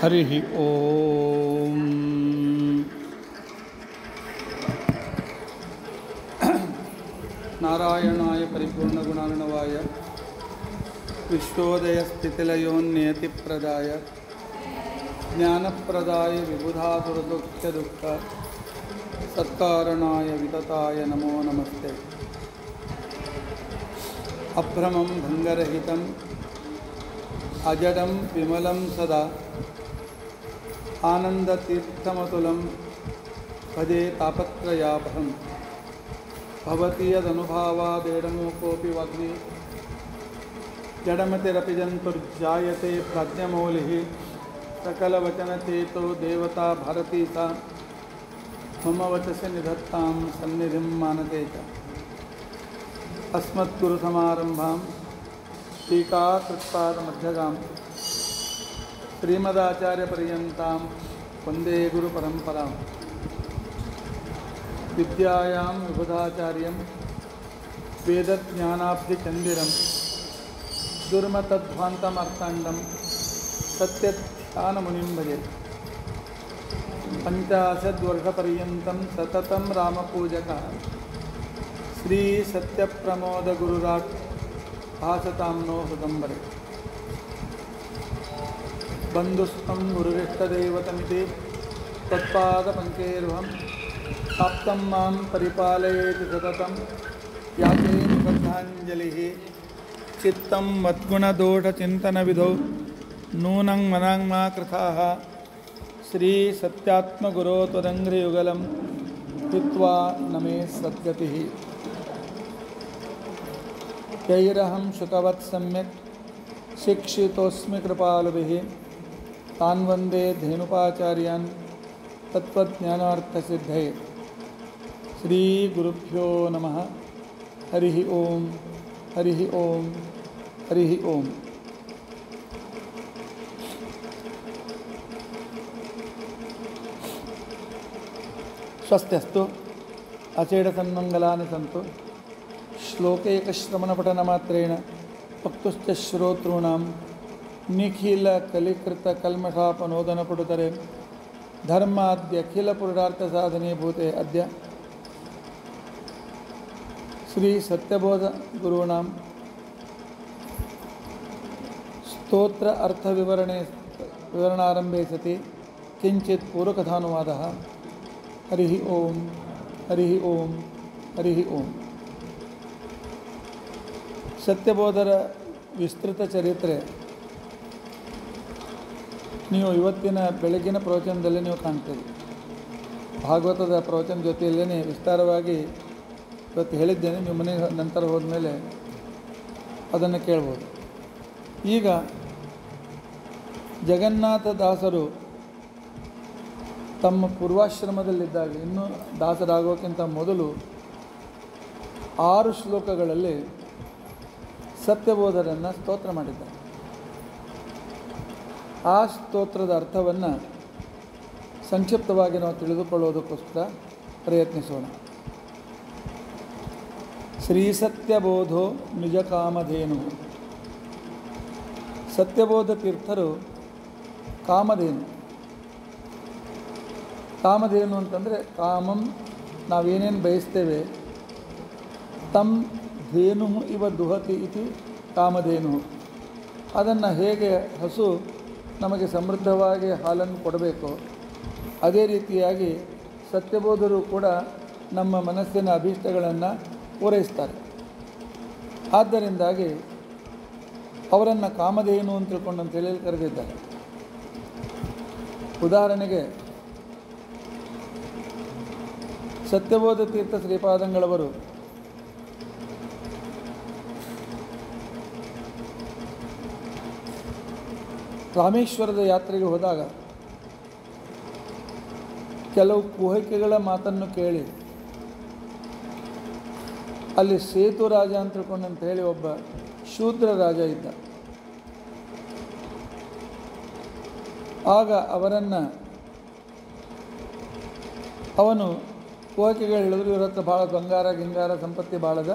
हरिः ॐ नारायणाय परिपूर्णगुणार्णवाय विश्वोदयस्थितिलयोन्नियतिप्रदाय ज्ञानप्रदाय विबुधासुरदुःखदुःख सत्कारणाय वितताय नमो नमस्ते अभ्रमं भङ्गरहितम् अजडं विमलं सदा आनन्दतीर्थमतुलं भजे तापत्रयापहं भवति यदनुभावादेडमो कोऽपि वाग्मि जडमतिरपि जन्तुर्जायते प्राज्ञमौलिः सकलवचनचेतो देवता भारती सा मम वचसि निधत्तां सन्निधिं मानते च अस्मद्गुरुसमारम्भां टीकाकृत्पादमध्यगां श्रीमदाचार्यपर्यन्तां वन्दे गुरुपरम्परां विद्यायां विबुधाचार्यं वेदज्ञानाब्धिचन्दिरं दुर्मतध्वान्तमर्काण्डं सत्यध्यानमुनिं भजे पञ्चाशद्वर्षपर्यन्तं सततं रामपूजकः श्रीसत्यप्रमोदगुरुराट् भासतां नो हृदम्बरे बन्धुस्तं गुरुरिष्टदैवतमिति तत्पादपङ्केर्वं प्राप्तं मां परिपालयेति सततं याचे श्रद्धाञ्जलिः चित्तं मद्गुणदोषचिन्तनविधौ नूनं मनाङ्मा कृताः श्रीसत्यात्मगुरो त्वदङ्घ्रियुगलं हित्वा न मे सद्गतिः यैरहं शुकवत् सम्यक् शिक्षितोऽस्मि कृपालुभिः तान् वन्दे धेनुपाचार्यान् तत्त्वज्ञानार्थसिद्धये श्रीगुरुभ्यो नमः हरिः ॐ हरिः ॐ हरिः ॐ ಸ್ವಸ್ತ್ಯಸ್ತು ಅಚೇಡಸನ್ಮಂಗಲಾನಿ ಸಂತು ಶ್ಲೋಕೈಕಶ್ರವಣಪಠನಮಾತ್ರೇಣ ವಕ್ತುಶ್ಚ ಶ್ರೋತॄಣಾಂ ನಿಖಿಲ ಕಲಿಕೃತ ಕಲ್ಮಷಾಪನೋದನಪಡುತರೆ ಧರ್ಮಾದ್ಯಖಿಲ ಪುರುಷಾರ್ಥಸಾಧನೀಭೂತೆ ಅದ್ಯ ಶ್ರೀ ಸತ್ಯಬೋಧ ಗುರುಣಾಂ ಸ್ತೋತ್ರ ಅರ್ಥವಿವರಣೆ ವಿವರಣಾರಂಭೆ ಸತಿ ಕಿಂಚಿತ್ ಪೂರ್ವಕಥಾನುವಾದः ಹರಿ ಓಂ ಹರಿ ಓಂ ಹರಿ ಓಂ ಸತ್ಯಬೋಧರ ವಿಸ್ತೃತ ಚರಿತ್ರೆ ನೀವು ಇವತ್ತಿನ ಬೆಳಗಿನ ಪ್ರವಚನದಲ್ಲಿ ನೀವು ಕಾಣ್ತೀರಿ ಭಾಗವತದ ಪ್ರವಚನ ಜೊತೆಯಲ್ಲೇ ವಿಸ್ತಾರವಾಗಿ ಇವತ್ತು ಹೇಳಿದ್ದೇನೆ ನೀವು ಮನೆಗೆ ನಂತರ ಹೋದ್ಮೇಲೆ ಅದನ್ನು ಕೇಳ್ಬೋದು ಈಗ ಜಗನ್ನಾಥ ದಾಸರು ತಮ್ಮ ಪೂರ್ವಾಶ್ರಮದಲ್ಲಿದ್ದಾಗ ಇನ್ನೂ ದಾಸರಾಗೋಕ್ಕಿಂತ ಮೊದಲು ಆರು ಶ್ಲೋಕಗಳಲ್ಲಿ ಸತ್ಯಬೋಧರನ್ನು ಸ್ತೋತ್ರ ಮಾಡಿದ್ದಾರೆ ಆ ಸ್ತೋತ್ರದ ಅರ್ಥವನ್ನು ಸಂಕ್ಷಿಪ್ತವಾಗಿ ನಾವು ತಿಳಿದುಕೊಳ್ಳೋದಕ್ಕೋಸ್ಕರ ಪ್ರಯತ್ನಿಸೋಣ ಶ್ರೀ ಸತ್ಯಬೋಧೋ ನಿಜ ಕಾಮಧೇನು ಸತ್ಯಬೋಧ ತೀರ್ಥರು ಕಾಮಧೇನು ಕಾಮಧೇನು ಅಂತಂದರೆ ಕಾಮಂ ನಾವೇನೇನು ಬಯಸ್ತೇವೆ ತಮ್ ಧೇನು ಇವ ದುಹತಿ ಇತಿ ಕಾಮಧೇನು ಅದನ್ನು ಹೇಗೆ ಹಸು ನಮಗೆ ಸಮೃದ್ಧವಾಗಿ ಹಾಲನ್ನು ಕೊಡಬೇಕು ಅದೇ ರೀತಿಯಾಗಿ ಸತ್ಯಬೋಧರು ಕೂಡ ನಮ್ಮ ಮನಸ್ಸಿನ ಅಭೀಷ್ಟಗಳನ್ನು ಪೂರೈಸ್ತಾರೆ ಆದ್ದರಿಂದಾಗಿ ಅವರನ್ನು ಕಾಮಧೇನು ಅಂತ ತಿಳ್ಕೊಂಡು ಅಂತ ಹೇಳಿ ಕರೆದಿದ್ದಾರೆ ಉದಾಹರಣೆಗೆ ಸತ್ಯಬೋಧ ತೀರ್ಥ ಶ್ರೀಪಾದಂಗಳವರು ರಾಮೇಶ್ವರದ ಯಾತ್ರೆಗೆ ಹೋದಾಗ ಕೆಲವು ಕುಹಕಿಗಳ ಮಾತನ್ನು ಕೇಳಿ ಅಲ್ಲಿ ಸೇತು ರಾಜ ಅಂತ ತಿಳ್ಕೊಂಡು ಅಂತ ಹೇಳಿ ಒಬ್ಬ ಶೂದ್ರ ರಾಜ ಇದ್ದ ಆಗ ಅವರನ್ನು ಅವನು ಕೋರಿಕೆಗಳು ಹೇಳಿದ್ರು ಇವ್ರ ಹತ್ರ ಭಾಳ ಬಂಗಾರ ಗಿಂಗಾರ ಸಂಪತ್ತಿ ಭಾಳದ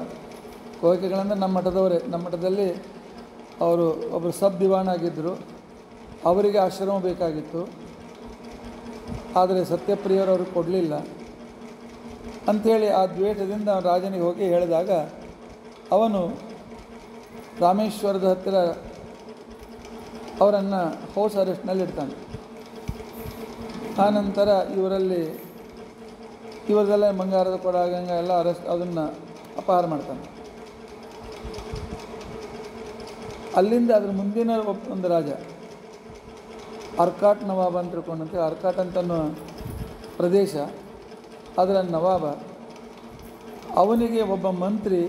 ಕೋರಿಕೆಗಳಂದ್ರೆ ನಮ್ಮ ಮಠದವರೇ ನಮ್ಮ ಮಠದಲ್ಲಿ ಅವರು ಒಬ್ಬರು ಸಬ್ ದಿವಾಣ ಆಗಿದ್ದರು ಅವರಿಗೆ ಆಶ್ರಮ ಬೇಕಾಗಿತ್ತು ಆದರೆ ಸತ್ಯಪ್ರಿಯರು ಅವ್ರಿಗೆ ಕೊಡಲಿಲ್ಲ ಅಂಥೇಳಿ ಆ ದ್ವೇಷದಿಂದ ಅವನು ರಾಜನಿಗೆ ಹೋಗಿ ಹೇಳಿದಾಗ ಅವನು ರಾಮೇಶ್ವರದ ಹತ್ತಿರ ಅವರನ್ನು ಹೌಸ್ ಅರೆಸ್ಟ್ನಲ್ಲಿ ಇಡ್ತಾನೆ ಆನಂತರ ಇವರಲ್ಲಿ ಇವರದೆಲ್ಲ ಬಂಗಾರದ ಕೊಡ ಗಂಗ ಎಲ್ಲ ಅರೆಸ್ಟ್ ಅದನ್ನು ಅಪಹಾರ ಮಾಡ್ತಾನೆ ಅಲ್ಲಿಂದ ಅದ್ರ ಮುಂದಿನ ಒಬ್ಬ ಒಂದು ರಾಜ ಅರ್ಕಾಟ್ ನವಾಬ ಅಂತ ತಿಳ್ಕೊಂಡಂತೆ ಅರ್ಕಾಟ್ ಅಂತನೋ ಪ್ರದೇಶ ಅದರ ನವಾಬ ಅವನಿಗೆ ಒಬ್ಬ ಮಂತ್ರಿ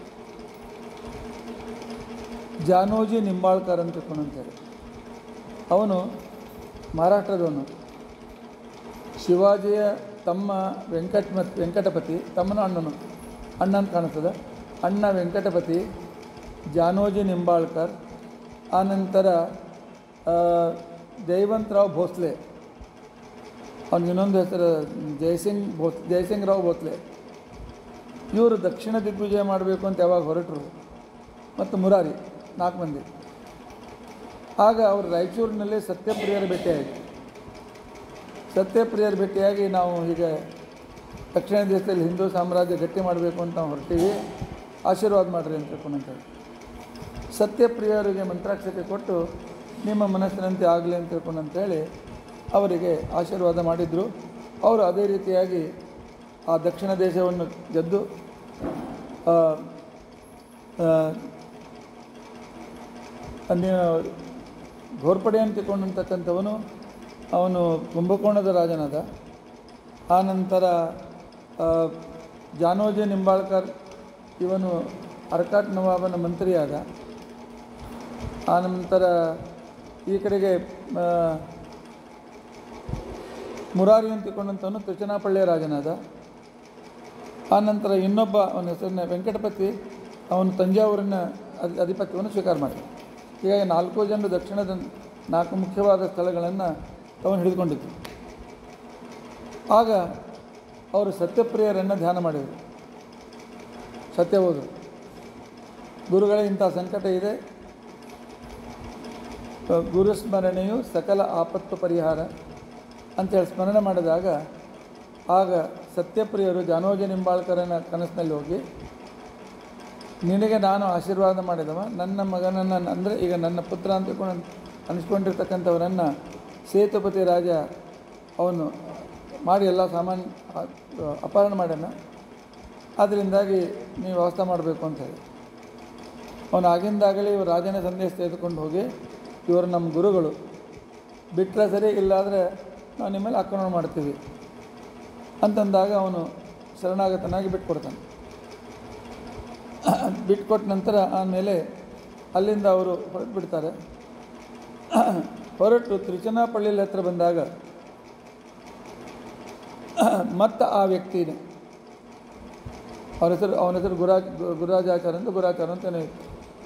ಜಾನೋಜಿ ನಿಂಬಾಳ್ಕರ್ ಅಂತ ತಿಳ್ಕೊಂಡಂತೇಳಿ ಅವನು ಮಹಾರಾಷ್ಟ್ರದವನು ಶಿವಾಜಿಯ ತಮ್ಮ ವೆಂಕಟ ವೆಂಕಟಪತಿ ತಮ್ಮನ ಅಣ್ಣನು ಅಣ್ಣ ಅಂತ ಕಾಣಿಸ್ತದೆ ಅಣ್ಣ ವೆಂಕಟಪತಿ ಜಾನೋಜಿ ನಿಂಬಾಳ್ಕರ್ ಆನಂತರ ಆ, ಜಯವಂತರಾವ್ ಭೋಸ್ಲೆ ಅವ್ನಿಗೆ ಇನ್ನೊಂದು ಹೆಸರು ಜಯಸಿಂಗ್ ಭೋಸ್ ಜಯಸಿಂಗ್ ರಾವ್ ಭೋಸ್ಲೆ ಇವರು ದಕ್ಷಿಣ ದಿಗ್ವಿಜಯ ಮಾಡಬೇಕು ಅಂತ ಯಾವಾಗ ಹೊರಟರು ಮತ್ತು ಮುರಾರಿ ನಾಲ್ಕು ಮಂದಿ ಆಗ ಅವರು ರಾಯಚೂರಿನಲ್ಲಿ ಸತ್ಯಪ್ರಿಯರ ಭೇಟಿಯಾಯಿತು ಸತ್ಯಪ್ರಿಯರ ಭೇಟಿಯಾಗಿ ನಾವು ಈಗ ದಕ್ಷಿಣ ದೇಶದಲ್ಲಿ ಹಿಂದೂ ಸಾಮ್ರಾಜ್ಯ ಗಟ್ಟಿ ಮಾಡಬೇಕು ಅಂತ ನಾವು ಹೊರಟೀವಿ ಆಶೀರ್ವಾದ ಮಾಡಿರಿ ಅಂತ ತಿಳ್ಕೊಂಡಂತೇಳಿ ಸತ್ಯಪ್ರಿಯರಿಗೆ ಮಂತ್ರಾಕ್ಷತೆ ಕೊಟ್ಟು ನಿಮ್ಮ ಮನಸ್ಸಿನಂತೆ ಆಗಲಿ ಅಂತ ತಿಳ್ಕೊಂಡಂತೇಳಿ ಅವರಿಗೆ ಆಶೀರ್ವಾದ ಮಾಡಿದರು ಅವರು ಅದೇ ರೀತಿಯಾಗಿ ಆ ದಕ್ಷಿಣ ದೇಶವನ್ನು ಗೆದ್ದು ಆ, ಆ, ಅಲ್ಲಿ ಘೋರ್ಪಡೆ ಅಂತ ತಿಳ್ಕೊಂಡಂತಕ್ಕಂಥವನು ಅವನು ಕುಂಭಕೋಣದ ರಾಜನಾದ ಆನಂತರ ಆ, ಜಾನೋಜಿ ನಿಂಬಾಳ್ಕರ್ ಇವನು ಅರ್ಕಾಟ್ ನವಾಬನ ಮಂತ್ರಿಯಾದ ಆನಂತರ ಈ ಕಡೆಗೆ ಆ, ಮುರಾರಿ ಅಂತ ತಿಳ್ಕೊಂಡಂಥವನು ತಿರುಚನಾಪಳ್ಳಿಯ ರಾಜನಾದ ಆನಂತರ ಇನ್ನೊಬ್ಬ ಅವನ ಹೆಸರನ್ನ ವೆಂಕಟಪತಿ ಅವನು ತಂಜಾವೂರಿನ ಅಧಿ ಅಧಿಪತ್ಯವನ್ನು ಸ್ವೀಕಾರ ಮಾಡಿದ ಹೀಗಾಗಿ ನಾಲ್ಕು ಜನರು ದಕ್ಷಿಣದ ನಾಲ್ಕು ಮುಖ್ಯವಾದ ಸ್ಥಳಗಳನ್ನು ಅವನು ಹಿಡಿದುಕೊಂಡಿದ್ದು ಆಗ ಅವರು ಸತ್ಯಪ್ರಿಯರನ್ನು ಧ್ಯಾನ ಮಾಡಿದರು ಸತ್ಯ ಹೋದರು ಗುರುಗಳೇ ಇಂಥ ಸಂಕಟ ಇದೆ ಗುರು ಸ್ಮರಣೆಯು ಸಕಲ ಆಪತ್ತು ಪರಿಹಾರ ಅಂತೇಳಿ ಸ್ಮರಣೆ ಮಾಡಿದಾಗ ಆಗ ಸತ್ಯಪ್ರಿಯರು ಜಾನೋಜಿ ನಿಂಬಾಳ್ಕರನ ಕನಸಿನಲ್ಲಿ ಹೋಗಿ ನಿನಗೆ ನಾನು ಆಶೀರ್ವಾದ ಮಾಡಿದವ ನನ್ನ ಮಗನನ್ನು ಅಂದರೆ ಈಗ ನನ್ನ ಪುತ್ರ ಅಂತ ತಿಳ್ಕೊಂಡು ಅನಿಸ್ಕೊಂಡಿರ್ತಕ್ಕಂಥವರನ್ನು ಸೇತುಪತಿ ರಾಜ ಅವನು ಮಾಡಿ ಎಲ್ಲ ಸಾಮಾನು ಆ- ಅಪಹರಣ ಮಾಡ್ಯಾನ ಅದರಿಂದಾಗಿ ನೀವು ವ್ಯವಸ್ಥೆ ಮಾಡಬೇಕು ಅಂತ ಹೇಳಿ ಅವನು ಆಗಿಂದಾಗಲೇ ಇವರು ರಾಜನ ಸಂದೇಶ ತೆಗೆದುಕೊಂಡು ಹೋಗಿ ಇವರು ನಮ್ಮ ಗುರುಗಳು ಬಿಟ್ಟರೆ ಸರಿ ಇಲ್ಲಾದರೆ ನಾವು ನಿಮ್ಮಲ್ಲಿ ಆಕ್ರಮಣ ಮಾಡ್ತೀವಿ ಅಂತಂದಾಗ ಅವನು ಶರಣಾಗತನಾಗಿ ಬಿಟ್ಕೊಡ್ತಾನೆ ಬಿಟ್ಕೊಟ್ಟ ನಂತರ ಆಮೇಲೆ ಅಲ್ಲಿಂದ ಅವರು ಹೊರಟು ಬಿಡ್ತಾರೆ ಹೊರಟು ತಿರುಚನಾಪಳ್ಳಿಯಲ್ಲಿ ಹತ್ರ ಬಂದಾಗ ಮತ್ತು ಆ ವ್ಯಕ್ತಿನೇ ಅವ್ರ ಹೆಸರು ಅವನ ಹೆಸರು ಗುರಾಜ್ ಗು- ಗುರುರಾಜಾಚಾರ ಅಂತ ಗುರಾಚಾರ ಅಂತಲೇ ಇತ್ತು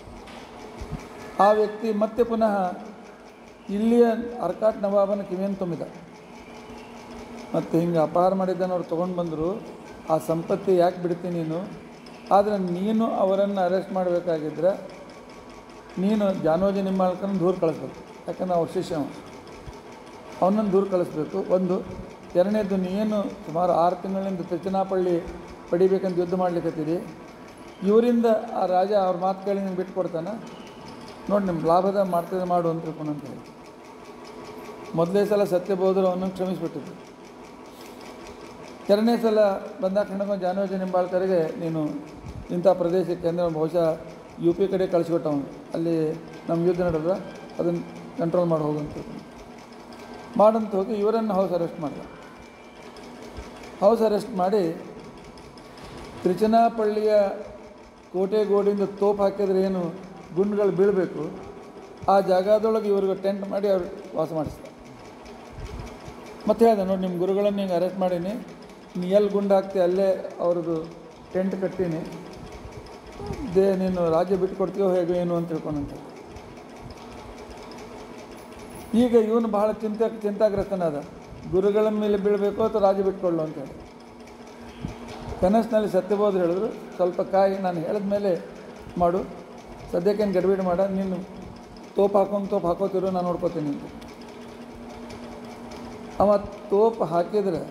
ಆ ವ್ಯಕ್ತಿ ಮತ್ತೆ ಪುನಃ ಇಲ್ಲಿಯ ಅರ್ಕಾಟ್ ನವಾಬನ ಕಿವಿಯನ್ನು ತುಂಬಿದ ಮತ್ತು ಹಿಂಗೆ ಅಪಹಾರ ಮಾಡಿದ್ದನ್ನು ಅವ್ರು ತೊಗೊಂಡು ಬಂದರು ಆ ಸಂಪತ್ತಿ ಯಾಕೆ ಬಿಡ್ತೀನಿ ನೀನು ಆದರೆ ನೀನು ಅವರನ್ನು ಅರೆಸ್ಟ್ ಮಾಡಬೇಕಾಗಿದ್ದರೆ ನೀನು ಜಾನೋಜಿ ನಿಂಬಾಳ್ಕರನ್ನ ದೂರ ಕಳಿಸ್ಬೇಕು ಯಾಕಂದ್ರೆ ಅವ್ರ ಶಿಷ್ಯ ಅವ. ಅವನನ್ನು ದೂರ ಕಳಿಸ್ಬೇಕು ಒಂದು ಎರಡನೇದು ನೀನು ಸುಮಾರು ಆರು ತಿಂಗಳಿಂದ ತಿರುಚನಾಪಳ್ಳಿ ಪಡಿಬೇಕಂತ ಯುದ್ಧ ಮಾಡ್ಲಿಕ್ಕತ್ತೀರಿ ಇವರಿಂದ ಆ ರಾಜ ಅವ್ರ ಮಾತು ಕೇಳಿ ನಿಮ್ಗೆ ಬಿಟ್ಟು ಕೊಡ್ತಾನೆ ನೋಡಿ ನಿಮ್ಮ ಲಾಭದ ಮಾಡ್ತಿದ್ರೆ ಮಾಡು ಅಂತ ತಿಳ್ಕೊಂಡು ಅಂತ ಹೇಳಿ ಮೊದಲೇ ಸಲ ಸತ್ಯ ಬೋಧರು ಅವನನ್ನು ಕ್ಷಮಿಸಿಬಿಟ್ಟಿದ್ರು ಎರಡನೇ ಸಲ ಬಂದಾಗ ಕಣ್ಕೊಂಡು ಜಾನೋಜಿ ನಿಂಬಾಳ್ಕರಿಗೆ ನೀನು ಇಂಥ ಪ್ರದೇಶಕ್ಕೆ ಅಂದರೆ ಬಹುಶಃ ಯು ಪಿ ಕಡೆ ಕಳಿಸ್ಬಿಟ್ಟವನು ಅಲ್ಲಿ ನಮ್ಮ ಯುದ್ಧ ನಡೆದ್ರೆ ಅದನ್ನು ಕಂಟ್ರೋಲ್ ಮಾಡಿ ಹೋಗಂತ ಮಾಡಂತ ಹೋಗಿ ಇವರನ್ನು ಹೌಸ್ ಅರೆಸ್ಟ್ ಮಾಡಿದ ಹೌಸ್ ಅರೆಸ್ಟ್ ಮಾಡಿ ತಿರುಚನಾಪಳ್ಳಿಯ ಕೋಟೆ ಗೋಡಿಂದ ತೋಪ್ ಹಾಕಿದ್ರೆ ಏನು ಗುಂಡುಗಳು ಬೀಳಬೇಕು ಆ ಜಾಗದೊಳಗೆ ಇವ್ರಿಗೆ ಟೆಂಟ್ ಮಾಡಿ ಅವ್ರು ವಾಸ ಮಾಡಿಸ್ತಾರೆ ಮತ್ತೆ ಹೇಳಿದೆ ನೋಡಿ ನಿಮ್ಮ ಗುರುಗಳನ್ನು ಹಿಂಗೆ ಅರೆಸ್ಟ್ ಮಾಡೀನಿ ನೀ ಎಲ್ಲಿ ಗುಂಡು ಹಾಕ್ತಿ ಅಲ್ಲೇ ಅವ್ರದ್ದು ಟೆಂಟ್ ಕಟ್ಟೀನಿ ದೇ ನೀನು ರಾಜ್ಯ ಬಿಟ್ಟು ಕೊಡ್ತೀಯೋ ಹೇಗೆ ಏನು ಅಂತ ತಿಳ್ಕೊಂಡಂತೆ ಈಗ ಇವನು ಬಹಳ ಚಿಂತೆ ಚಿಂತಾಗ್ರಸ್ತನಾದ ಗುರುಗಳ ಮೇಲೆ ಬೀಳಬೇಕು ಅಥವಾ ರಾಜ್ಯ ಬಿಟ್ಕೊಳ್ಳು ಅಂತೇಳಿ ಕನಸಿನಲ್ಲಿ ಸತ್ಯಬೋಧರು ಹೇಳಿದ್ರು ಸ್ವಲ್ಪ ಕಾಯಿ ನಾನು ಹೇಳಿದ ಮೇಲೆ ಮಾಡು ಸದ್ಯಕ್ಕೇನು ಗಡಿಬಿಡಿ ಮಾಡ ನೀನು ತೋಪ್ ಹಾಕೊಂಡು ತೋಪ್ ಹಾಕೋತಿರೋ ನಾನು ನೋಡ್ಕೋತೀನಿ ಅಂತ ಅವ ತೋಪ್ ಹಾಕಿದ್ರೆ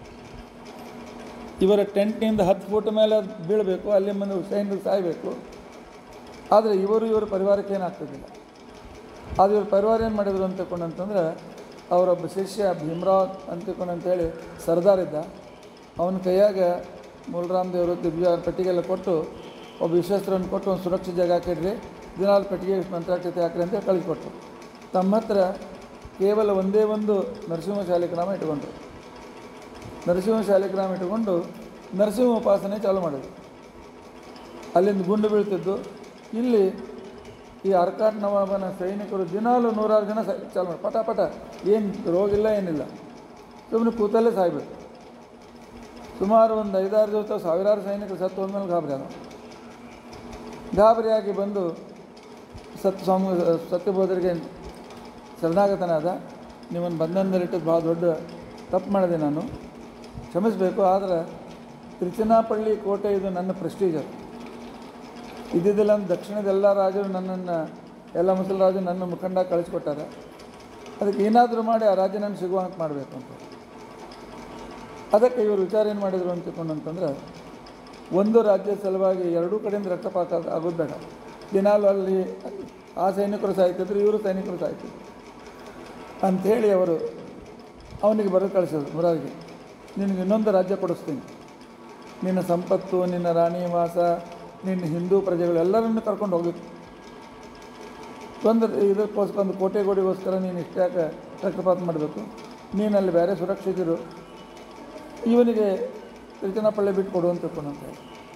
ಇವರ ಟೆಂಟ್ನಿಂದ ಹತ್ತು ಫುಟ್ ಮೇಲೆ ಅದು ಬೀಳಬೇಕು ಅಲ್ಲಿ ಮಂದಿ ಸೈನ್ಯರು ಸಾಯಬೇಕು ಆದರೆ ಇವರು ಇವರ ಪರಿವಾರಕ್ಕೆ ಏನಾಗ್ತದಿಲ್ಲ ಆದರೆ ಇವ್ರ ಪರಿವಾರ ಏನು ಮಾಡಿದ್ರು ಅಂತ ತಿಳ್ಕೊಂಡಂತಂದ್ರೆ ಅವರೊಬ್ಬ ಶಿಷ್ಯ ಭೀಮರಾವ್ ಅಂತ ತಿಳ್ಕೊಂಡು ಅಂತೇಳಿ ಸರ್ದಾರ್ ಇದ್ದ ಅವನ ಕೈಯಾಗ ಮೂಲರಾಮ್ ದೇವರು ದಿವ್ಯ ಪೆಟ್ಟಿಗೆಲ್ಲ ಕೊಟ್ಟು ಒಬ್ಬ ವಿಶ್ವಸ್ತ್ರವನ್ನು ಕೊಟ್ಟು ಒಂದು ಸುರಕ್ಷಿತ ಜಾಗ ಹಾಕಿಡ್ರಿ ದಿನಾಲು ಪೆಟ್ಟಿಗೆ ಮಂತ್ರಾಕ್ಷತೆ ಹಾಕ್ರಿ ಅಂತ ಕಳಿಸ್ಕೊಟ್ರು ತಮ್ಮ ಹತ್ರ ಕೇವಲ ಒಂದೇ ಒಂದು ನರಸಿಂಹ ಶಾಲಿಗ್ರಾಮ ಇಟ್ಕೊಂಡ್ರು ನರಸಿಂಹ ಶಾಲಿಗ್ರಾಮ ಇಟ್ಕೊಂಡು ನರಸಿಂಹ ಉಪಾಸನೆ ಚಾಲು ಮಾಡಿದ್ರು ಅಲ್ಲಿಂದ ಗುಂಡು ಬೀಳ್ತಿದ್ದು ಇಲ್ಲಿ ಈ ಅರ್ಕಾಟ್ ನವಾಬನ ಸೈನಿಕರು ದಿನಾಲು ನೂರಾರು ಜನ ಸೈ ಚಾಲು ಮಾಡಿ ಪಟ ಪಟ ಏನು ರೋಗ ಇಲ್ಲ ಏನಿಲ್ಲ ಸುಮ್ಮನೆ ಕೂತಲ್ಲೇ ಸಾಯ್ಬೇಕು ಸುಮಾರು ಒಂದು ಐದಾರು ದಿವಸ ಸಾವಿರಾರು ಸೈನಿಕರು ಸತ್ತು ಹೋದ್ಮೇಲೆ ಗಾಬರಿ ಆದ ಗಾಬರಿಯಾಗಿ ಬಂದು ಸತ್ ಸ್ವಾಮಿ ಸತ್ಯಬೋಧರಿಗೆ ಶರಣಾಗತನಾದ ನಿಮ್ಮನ್ನು ಬಂಧನದಲ್ಲಿಟ್ಟು ಭಾಳ ದೊಡ್ಡ ತಪ್ಪು ಮಾಡಿದೆ ನಾನು ಕ್ಷಮಿಸಬೇಕು ಆದರೆ ತಿರುಚನಾಪಳ್ಳಿ ಕೋಟೆ ಇದು ನನ್ನ ಪ್ರೆಸ್ಟೀಜರ್ ಇದ್ದಿದ್ದಿಲ್ಲ ಅಂತ ದಕ್ಷಿಣದ ಎಲ್ಲ ರಾಜರು ನನ್ನನ್ನು ಎಲ್ಲ ಮುಸಲ್ ರಾಜರು ನನ್ನ ಮುಖಂಡ ಕಳಿಸ್ಕೊಟ್ಟಾರೆ ಅದಕ್ಕೆ ಏನಾದರೂ ಮಾಡಿ ಆ ರಾಜ್ಯ ನನಗೆ ಸಿಗುವಂಗೆ ಮಾಡಬೇಕು ಅಂತ ಅದಕ್ಕೆ ಇವರು ವಿಚಾರ ಏನು ಮಾಡಿದರು ಅಂತ ತಿಳ್ಕೊಂಡು ಅಂತಂದ್ರೆ ಒಂದು ರಾಜ್ಯದ ಸಲುವಾಗಿ ಎರಡೂ ಕಡೆಯಿಂದ ರಕ್ತಪಾತ ಆಗೋದು ಬೇಡ ದಿನಾಲು ಅಲ್ಲಿ ಆ ಸೈನಿಕರು ಸಾಯ್ತಿದ್ರು ಇವರು ಸೈನಿಕರು ಸಾಯ್ತಿದ್ರು ಅಂಥೇಳಿ ಅವರು ಅವನಿಗೆ ಬರೆದು ಕಳಿಸಿದ್ರು ಮುರಾರಿಗೆ ನಿನಗೆ ಇನ್ನೊಂದು ರಾಜ್ಯ ಕೊಡಿಸ್ತೀನಿ ನಿನ್ನ ಸಂಪತ್ತು ನಿನ್ನ ರಾಣಿ ವಾಸ ನಿನ್ನ ಹಿಂದೂ ಪ್ರಜೆಗಳು ಎಲ್ಲರನ್ನು ಕರ್ಕೊಂಡು ಹೋಗಬೇಕು ಒಂದು ಇದಕ್ಕೋಸ್ಕರ ಒಂದು ಕೋಟೆ ಗೋಡಿಗೋಸ್ಕರ ನೀನು ಇಷ್ಟ್ಯಾಕೆ ರಕ್ತಪಾತ ಮಾಡಬೇಕು ನೀನು ಅಲ್ಲಿ ಬೇರೆ ಸುರಕ್ಷಿತರು ಇವನಿಗೆ ತಿರುಚನಪಳ್ಳಿ ಬಿಟ್ಟು ಕೊಡು ಅಂತ ತಿಳ್ಕೊಂಡು ಅಂತ ಹೇಳಿ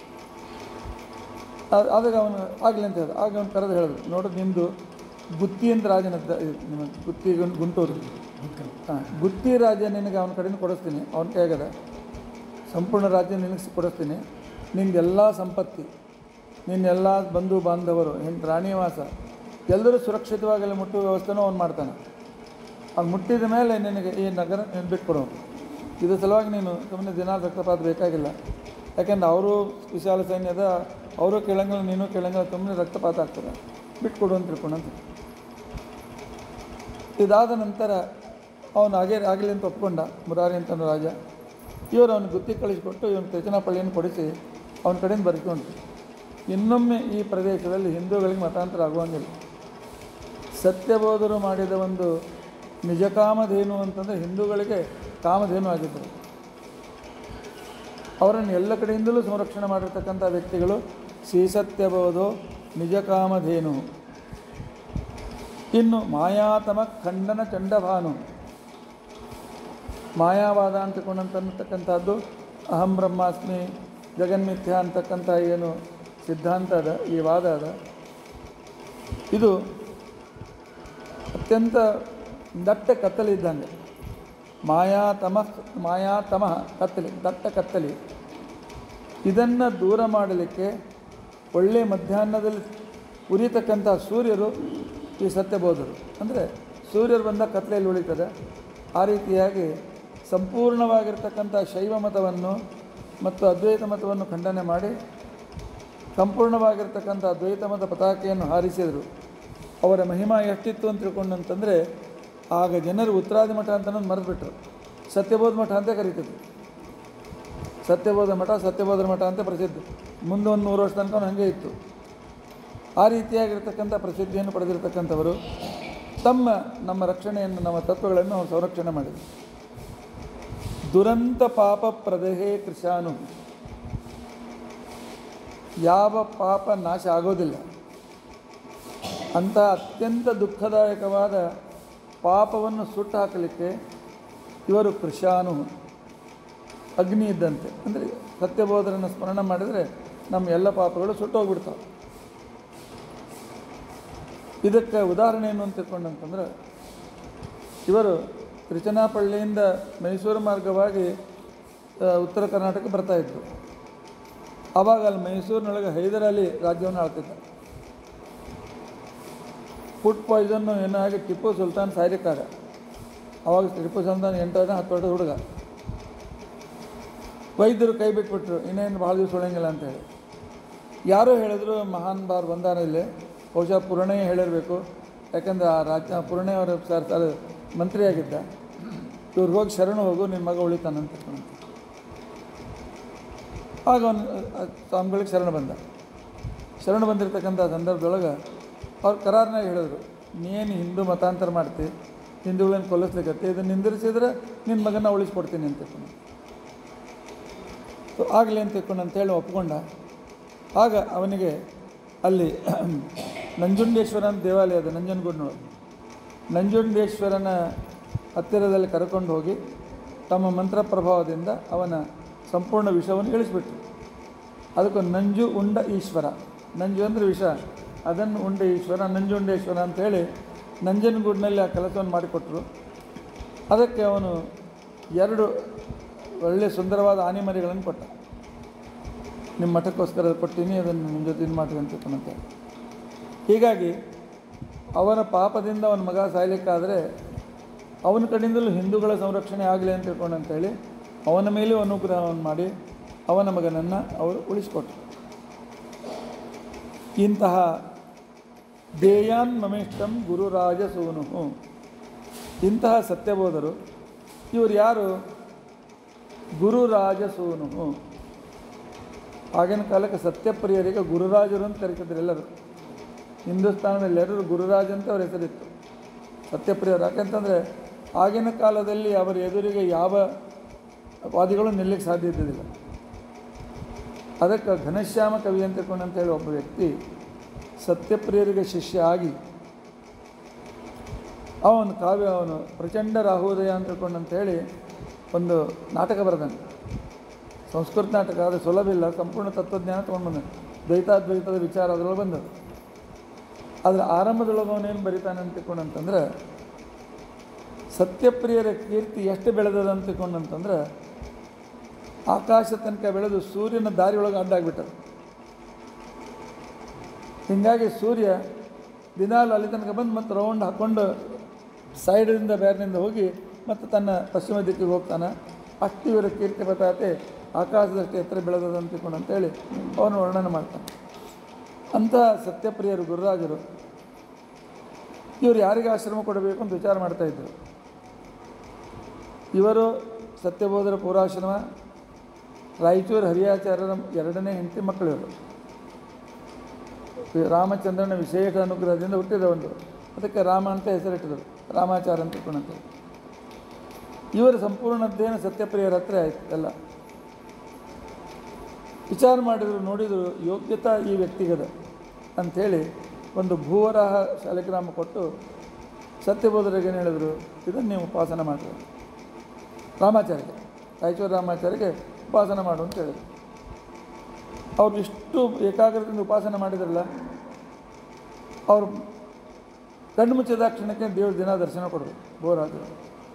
ಆ- ಆದಾಗ ಅವನು ಆಗಲಿ ಅಂತ ಹೇಳಿದ ಆಗ ಅವನು ಕರೆದು ಹೇಳಿದ್ರು ನೋಡು ನಿಮ್ಮದು ಗುತ್ತಿ ಅಂತ ರಾಜನದ್ದ ಇದು ನಿಮ್ಮ ಗುತ್ತಿ ಗುಂ- ಗುಂಟೂರು ಹಾಂ ಗುತ್ತಿ ರಾಜ್ಯ ನಿನಗೆ ಅವನ ಕಡೆಯಿಂದ ಕೊಡಿಸ್ತೀನಿ ಅವನ ಕೈಯಾಗದ ಸಂಪೂರ್ಣ ರಾಜ್ಯ ನಿನಗೆ ಕೊಡಿಸ್ತೀನಿ ನಿಂದೆಲ್ಲ ಸಂಪತ್ತಿ ನಿನ್ನೆಲ್ಲ ಬಂಧು ಬಾಂಧವರು ಹೆಂಗೆ ರಾಣಿವಾಸ ಎಲ್ಲರೂ ಸುರಕ್ಷಿತವಾಗಿ ಅಲ್ಲಿ ಮುಟ್ಟುವ ವ್ಯವಸ್ಥೆನೂ ಅವ್ನು ಮಾಡ್ತಾನೆ ಅವ್ನು ಮುಟ್ಟಿದ ಮೇಲೆ ನಿನಗೆ ಈ ನಗರ ನೀನು ಬಿಟ್ಕೊಡು ಇದ್ರ ಸಲುವಾಗಿ ನೀನು ಸುಮ್ಮನೆ ದಿನ ರಕ್ತಪಾತ ಬೇಕಾಗಿಲ್ಲ ಯಾಕೆಂದ್ರೆ ಅವರು ವಿಶಾಲ ಸೈನ್ಯದ ಅವರು ಕೇಳಂಗಿಲ್ಲ ನೀನು ಕೇಳಂಗಿಲ್ಲ ಸುಮ್ಮನೆ ರಕ್ತಪಾತ ಆಗ್ತದೆ ಬಿಟ್ಕೊಡು ಅಂತ ತಿಳ್ಕೊಂಡಂತ ಇದಾದ ನಂತರ ಅವನು ಹಾಗೆ ಆಗಲಿ ಅಂತ ಒಪ್ಕೊಂಡ ಮುರಾರಿ ಅಂತ ಅನ್ನೋ ರಾಜ ಇವರು ಅವನು ಗುತ್ತಿ ಕಳಿಸಿಕೊಟ್ಟು ಇವನು ತೆಚನಪಳ್ಳಿಯನ್ನು ಕೊಡಿಸಿ ಅವನ ಕಡೆಯಿಂದ ಬರ್ಕೊಂಡು ಇನ್ನೊಮ್ಮೆ ಈ ಪ್ರದೇಶದಲ್ಲಿ ಹಿಂದೂಗಳಿಗೆ ಮತಾಂತರ ಆಗುವಂಗಿಲ್ಲ ಸತ್ಯಬೋಧರು ಮಾಡಿದ ಒಂದು ನಿಜ ಕಾಮಧೇನು ಅಂತಂದರೆ ಹಿಂದೂಗಳಿಗೆ ಕಾಮಧೇನು ಆಗಿದ್ದರು ಅವರನ್ನು ಎಲ್ಲ ಕಡೆಯಿಂದಲೂ ಸಂರಕ್ಷಣೆ ಮಾಡಿರ್ತಕ್ಕಂಥ ವ್ಯಕ್ತಿಗಳು ಶ್ರೀ ಸತ್ಯಬೋಧೋ ನಿಜ ಕಾಮಧೇನು ಇನ್ನು ಮಾಯಾತಮ ಖಂಡನ ಚಂಡಭಾನು ಮಾಯಾವಾದ ಅಂತಕೊಂಡಂತಕ್ಕಂಥದ್ದು ಅಹಂ ಬ್ರಹ್ಮಾಸ್ಮಿ ಜಗನ್ಮಿಥ್ಯ ಅಂತಕ್ಕಂಥ ಏನು ಸಿದ್ಧಾಂತ ಅದ ಈ ವಾದ ಅದ ಇದು ಅತ್ಯಂತ ದಟ್ಟ ಕತ್ತಲೆ ಇದ್ದಂಗೆ ಮಾಯಾತಮ ಮಾಯಾತಮ ಕತ್ತಲೆ ದಟ್ಟ ಕತ್ತಲೆ ಇದನ್ನು ದೂರ ಮಾಡಲಿಕ್ಕೆ ಒಳ್ಳೆಯ ಮಧ್ಯಾಹ್ನದಲ್ಲಿ ಉರಿತಕ್ಕಂಥ ಸೂರ್ಯರು ಈ ಸತ್ಯಬೋಧರು ಅಂದರೆ ಸೂರ್ಯರು ಬಂದ ಕತ್ತಲೆಯಲ್ಲಿ ಉಳಿತದೆ ಆ ರೀತಿಯಾಗಿ ಸಂಪೂರ್ಣವಾಗಿರ್ತಕ್ಕಂಥ ಶೈವ ಮತವನ್ನು ಮತ್ತು ಅದ್ವೈತ ಮತವನ್ನು ಖಂಡನೆ ಮಾಡಿ ಸಂಪೂರ್ಣವಾಗಿರ್ತಕ್ಕಂಥ ದ್ವೈತ ಮತ ಪತಾಕೆಯನ್ನು ಹಾರಿಸಿದರು ಅವರ ಮಹಿಮಾ ಎಷ್ಟಿತ್ತು ಅಂತ ತಿಳ್ಕೊಂಡಂತಂದರೆ ಆಗ ಜನರು ಉತ್ತರಾದಿ ಮಠ ಅಂತ ಮರೆತುಬಿಟ್ರು ಸತ್ಯಬೋಧ ಮಠ ಅಂತ ಕರೀತಿದ್ರು ಸತ್ಯಬೋಧ ಮಠ ಸತ್ಯಬೋಧರ ಮಠ ಅಂತ ಪ್ರಸಿದ್ಧ ಮುಂದೆ ಒಂದು ನೂರು ವರ್ಷ ತನಕ ಹಾಗೆ ಇತ್ತು ಆ ರೀತಿಯಾಗಿರ್ತಕ್ಕಂಥ ಪ್ರಸಿದ್ಧಿಯನ್ನು ಪಡೆದಿರತಕ್ಕಂಥವರು ತಮ್ಮ ನಮ್ಮ ರಕ್ಷಣೆಯನ್ನು ನಮ್ಮ ತತ್ವಗಳನ್ನು ಅವರು ಸಂರಕ್ಷಣೆ ಮಾಡಿದರು ದುರಂತ ಪಾಪ ಪ್ರದೇಹೇ ಕೃಷಾನು ಯಾವ ಪಾಪ ನಾಶ ಆಗೋದಿಲ್ಲ ಅಂಥ ಅತ್ಯಂತ ದುಃಖದಾಯಕವಾದ ಪಾಪವನ್ನು ಸುಟ್ಟು ಹಾಕಲಿಕ್ಕೆ ಇವರು ಕೃಷಾನು ಅಗ್ನಿ ಇದ್ದಂತೆ ಅಂದರೆ ಸತ್ಯಬೋಧರನ್ನು ಸ್ಮರಣ ಮಾಡಿದರೆ ನಮ್ಮ ಎಲ್ಲ ಪಾಪಗಳು ಸುಟ್ಟೋಗ್ಬಿಡ್ತಾವೆ ಇದಕ್ಕೆ ಉದಾಹರಣೆ ಏನು ಅಂತ ತಿಳ್ಕೊಂಡಂತಂದ್ರೆ ಇವರು ತಿರುಚನಾಪಳ್ಳಿಯಿಂದ ಮೈಸೂರು ಮಾರ್ಗವಾಗಿ ಆ, ಉತ್ತರ ಕರ್ನಾಟಕ ಬರ್ತಾಯಿದ್ರು ಆವಾಗ ಅಲ್ಲಿ ಮೈಸೂರಿನೊಳಗೆ ಹೈದರಾಲಿ ರಾಜ್ಯವನ್ನು ಆಳ್ತಿದ್ದ ಫುಡ್ ಪಾಯ್ಸನ್ನು ಏನೋ ಆಗಿ ಟಿಪ್ಪು ಸುಲ್ತಾನ್ ಸಾಯ್ಲಿಕ್ಕಾಗ ಅವಾಗ ಟಿಪ್ಪು ಸುಲ್ತಾನ್ ಎಂಟು ವರ್ಷ ಹತ್ತು ವರ್ಷದ ಹುಡುಗ ವೈದ್ಯರು ಕೈ ಬಿಟ್ಬಿಟ್ರು ಇನ್ನೇನು ಭಾಳ ದಿವಸ ಉಳಿಯಂಗಿಲ್ಲ ಅಂತೇಳಿ ಯಾರೋ ಹೇಳಿದ್ರು ಮಹಾನ್ ಬಾರ್ ಬಂದಾರ ಇಲ್ಲಿ ಬಹುಶಃ ಪುರಣಯ್ಯ ಹೇಳಿರಬೇಕು ಯಾಕಂದ್ರೆ ಆ ರಾಜ್ಯ ಪುರಣಯ್ಯ ಅವರ ಸರ್ ಸರ್ ಮಂತ್ರಿಯಾಗಿದ್ದ ಇವ್ರು ಹೋಗಿ ಶರಣು ಹೋಗು ನಿನ್ನ ಮಗ ಉಳಿತಾನಂತ ತಿಳ್ಕೊಂಡಂತೆ ಆಗ ಅವನು ಸ್ವಾಮಿಗಳಿಗೆ ಶರಣ ಬಂದ ಶರಣ ಬಂದಿರತಕ್ಕಂಥ ಸಂದರ್ಭದೊಳಗೆ ಅವ್ರು ಕರಾರ್ನಾಗ ಹೇಳಿದ್ರು ನೀನು ಹಿಂದೂ ಮತಾಂತರ ಮಾಡ್ತಿ ಹಿಂದೂಗಳನ್ನು ಕೊಲ್ಲಿಸ್ಲಿಕ್ಕತ್ತೆ ಇದನ್ನು ನಿಂದಿರಿಸಿದ್ರೆ ನಿನ್ನ ಮಗನ ಉಳಿಸ್ಕೊಡ್ತೀನಿ ಅಂತ ತಿಳ್ಕೊಂಡು ಸೊ ಆಗಲಿ ಅಂತ ತಿಳ್ಕೊಂಡು ಅಂತೇಳಿ ಒಪ್ಕೊಂಡ ಆಗ ಅವನಿಗೆ ಅಲ್ಲಿ ನಂಜುಂಡೇಶ್ವರನ ದೇವಾಲಯ ಇದೆ ನಂಜನಗೂಡಿನೊಳಗೆ ನಂಜುಂಡೇಶ್ವರನ ಹತ್ತಿರದಲ್ಲಿ ಕರ್ಕೊಂಡು ಹೋಗಿ ತಮ್ಮ ಮಂತ್ರ ಪ್ರಭಾವದಿಂದ ಅವನ ಸಂಪೂರ್ಣ ವಿಷವನ್ನು ಇಳಿಸ್ಬಿಟ್ರು ಅದಕ್ಕೆ ನಂಜು ಉಂಡ ಈಶ್ವರ ನಂಜು ಅಂದರೆ ವಿಷ ಅದನ್ನು ಉಂಡ ಈಶ್ವರ ನಂಜುಂಡೇಶ್ವರ ಅಂತೇಳಿ ನಂಜನಗೂಡಿನಲ್ಲಿ ಆ ಕೆಲಸವನ್ನು ಮಾಡಿಕೊಟ್ರು ಅದಕ್ಕೆ ಅವನು ಎರಡು ಒಳ್ಳೆಯ ಸುಂದರವಾದ ಆನೆಮರಿಗಳನ್ನು ಕೊಟ್ಟ ನಿಮ್ಮ ಮಠಕ್ಕೋಸ್ಕರ ಕೊಟ್ಟಿನಿ ಅದನ್ನು ನಿಮ್ಮ ಜೊತೆ ಇದು ಮಾಡಿ ಅಂತ ತಿಳ್ಕೊಂಡಂತೆ ಹೀಗಾಗಿ ಅವನ ಪಾಪದಿಂದ ಅವನ ಮಗ ಸಾಯಲಿಕ್ಕಾದರೆ ಅವನ ಕಡೆಯಿಂದಲೂ ಹಿಂದೂಗಳ ಸಂರಕ್ಷಣೆ ಆಗಲಿ ಅಂತ ತಿಳ್ಕೊಂಡು ಅಂತೇಳಿ ಅವನ ಮೇಲೂ ಅನುಗ್ರಹವನ್ನು ಮಾಡಿ ಅವನ ಮಗನನ್ನು ಅವರು ಉಳಿಸಿಕೊಟ್ರು ಇಂತಹ ದೇಯಾನ್ ಮಮೇಷ್ಟಂ ಗುರುರಾಜ ಸೂನು ಇಂತಹ ಸತ್ಯಬೋಧರು ಇವರು ಯಾರು ಗುರುರಾಜ ಸೂನು ಆಗಿನ ಕಾಲಕ್ಕೆ ಸತ್ಯಪ್ರಿಯರಿಗೆ ಗುರುರಾಜರು ಅಂತ ಕರೀತಿದ್ರು ಎಲ್ಲರೂ ಹಿಂದೂಸ್ತಾನದಲ್ಲಿ ಎಲ್ಲರೂ ಗುರುರಾಜ ಅಂತ ಅವ್ರ ಹೆಸರಿತ್ತು ಸತ್ಯಪ್ರಿಯರು ಯಾಕೆಂತಂದರೆ ಆಗಿನ ಕಾಲದಲ್ಲಿ ಅವರ ಎದುರಿಗೆ ಯಾವ ವಾದಿಗಳು ನಿಲ್ಲಕ್ಕೆ ಸಾಧ್ಯ ಇದ್ದಿದ್ದಿಲ್ಲ ಅದಕ್ಕೆ ಘನಶ್ಯಾಮ ಕವಿ ಅಂತ ತಿಳ್ಕೊಂಡಂತೇಳಿ ಒಬ್ಬ ವ್ಯಕ್ತಿ ಸತ್ಯಪ್ರಿಯರಿಗೆ ಶಿಷ್ಯ ಆಗಿ ಅವನು ಕಾವ್ಯ ಅವನು ಪ್ರಚಂಡ ರಾಹೋದಯ ಅಂತ ತಿಳ್ಕೊಂಡಂತೇಳಿ ಒಂದು ನಾಟಕ ಬರೆದಾನೆ ಸಂಸ್ಕೃತ ನಾಟಕ ಆದರೆ ಸುಲಭ ಇಲ್ಲ ಸಂಪೂರ್ಣ ತತ್ವಜ್ಞಾನ ತೊಗೊಂಡು ಬಂದ ದ್ವೈತಾದ್ವೈತದ ವಿಚಾರ ಅದರೊಳಗೆ ಬಂದದ್ದು ಅದರ ಆರಂಭದೊಳಗೆ ಅವನೇನು ಬರಿತಾನೆ ಅಂತ ತಿಳ್ಕೊಂಡಂತಂದ್ರೆ ಸತ್ಯಪ್ರಿಯರ ಕೀರ್ತಿ ಎಷ್ಟು ಬೆಳೆದದ ಅಂತ ತಿಳ್ಕೊಂಡಂತಂದ್ರೆ ಆಕಾಶ ತನಕ ಬೆಳೆದು ಸೂರ್ಯನ ದಾರಿಯೊಳಗೆ ಅಡ್ಡಾಗ್ಬಿಟ್ಟರು ಹೀಗಾಗಿ ಸೂರ್ಯ ದಿನಾಲು ಅಲ್ಲಿ ತನಕ ಬಂದು ಮತ್ತು ರೌಂಡ್ ಹಾಕ್ಕೊಂಡು ಸೈಡಿಂದ ಬೇರೆನಿಂದ ಹೋಗಿ ಮತ್ತು ತನ್ನ ಪಶ್ಚಿಮ ದಿಕ್ಕಿಗೆ ಹೋಗ್ತಾನೆ ಅಷ್ಟು ಇವರ ಕೀರ್ತಿ ಬತಾತೆ ಆಕಾಶದಷ್ಟು ಎತ್ತರ ಬೆಳೆದದ ಅಂತ ತಿಳ್ಕೊಂಡು ಅಂತೇಳಿ ಅವನು ವರ್ಣನೆ ಮಾಡ್ತಾನೆ ಅಂಥ ಸತ್ಯಪ್ರಿಯರು ಗುರುರಾಜರು ಇವರು ಯಾರಿಗೆ ಆಶ್ರಮ ಕೊಡಬೇಕು ಅಂತ ವಿಚಾರ ಮಾಡ್ತಾಯಿದ್ರು ಇವರು ಸತ್ಯಬೋಧರ ಪೂರ್ವಾಶ್ರಮ ರಾಯಚೂರು ಹರಿಯಾಚಾರ್ಯರ ಎರಡನೇ ಹೆಂಡತಿ ಮಕ್ಕಳು ಇವರು ಈ ರಾಮಚಂದ್ರನ ವಿಶೇಷ ಅನುಗ್ರಹದಿಂದ ಹುಟ್ಟಿದ ಒಂದು ಅದಕ್ಕೆ ರಾಮ ಅಂತ ಹೆಸರಿಟ್ಟಿದರು ರಾಮಾಚಾರ ಅಂತ ತಿಳ್ಕೊಂಡಂತೆ ಇವರ ಸಂಪೂರ್ಣ ಅಧ್ಯಯನ ಸತ್ಯಪ್ರಿಯರ ಹತ್ರ ಆಯ್ತು ಎಲ್ಲ ವಿಚಾರ ಮಾಡಿದ್ರು ನೋಡಿದರು ಯೋಗ್ಯತಾ ಈ ವ್ಯಕ್ತಿಗದ ಅಂಥೇಳಿ ಒಂದು ಭೂವರಾಹ ಶಾಲಿಗ್ರಾಮ ಕೊಟ್ಟು ಸತ್ಯಬೋಧರಿಗೆ ಏನು ಹೇಳಿದರು ಇದನ್ನು ನೀವು ಉಪಾಸನ ಮಾಡಿರಿ ರಾಮಾಚಾರ್ಯಗೆ ರಾಯಚೂರು ರಾಮಾಚಾರ್ಯಗೆ ಉಪಾಸನ ಮಾಡು ಅಂತ ಹೇಳಿದರು ಅವ್ರು ಇಷ್ಟು ಏಕಾಗ್ರತೆಯಿಂದ ಉಪಾಸನೆ ಮಾಡಿದ್ರಲ್ಲ ಅವರು ಕಣ್ಣು ಮುಚ್ಚಿದ ಕ್ಷಣಕ್ಕೆ ದೇವ್ರ ದಿನ ದರ್ಶನ ಕೊಡೋದು ಬೋರಾದರು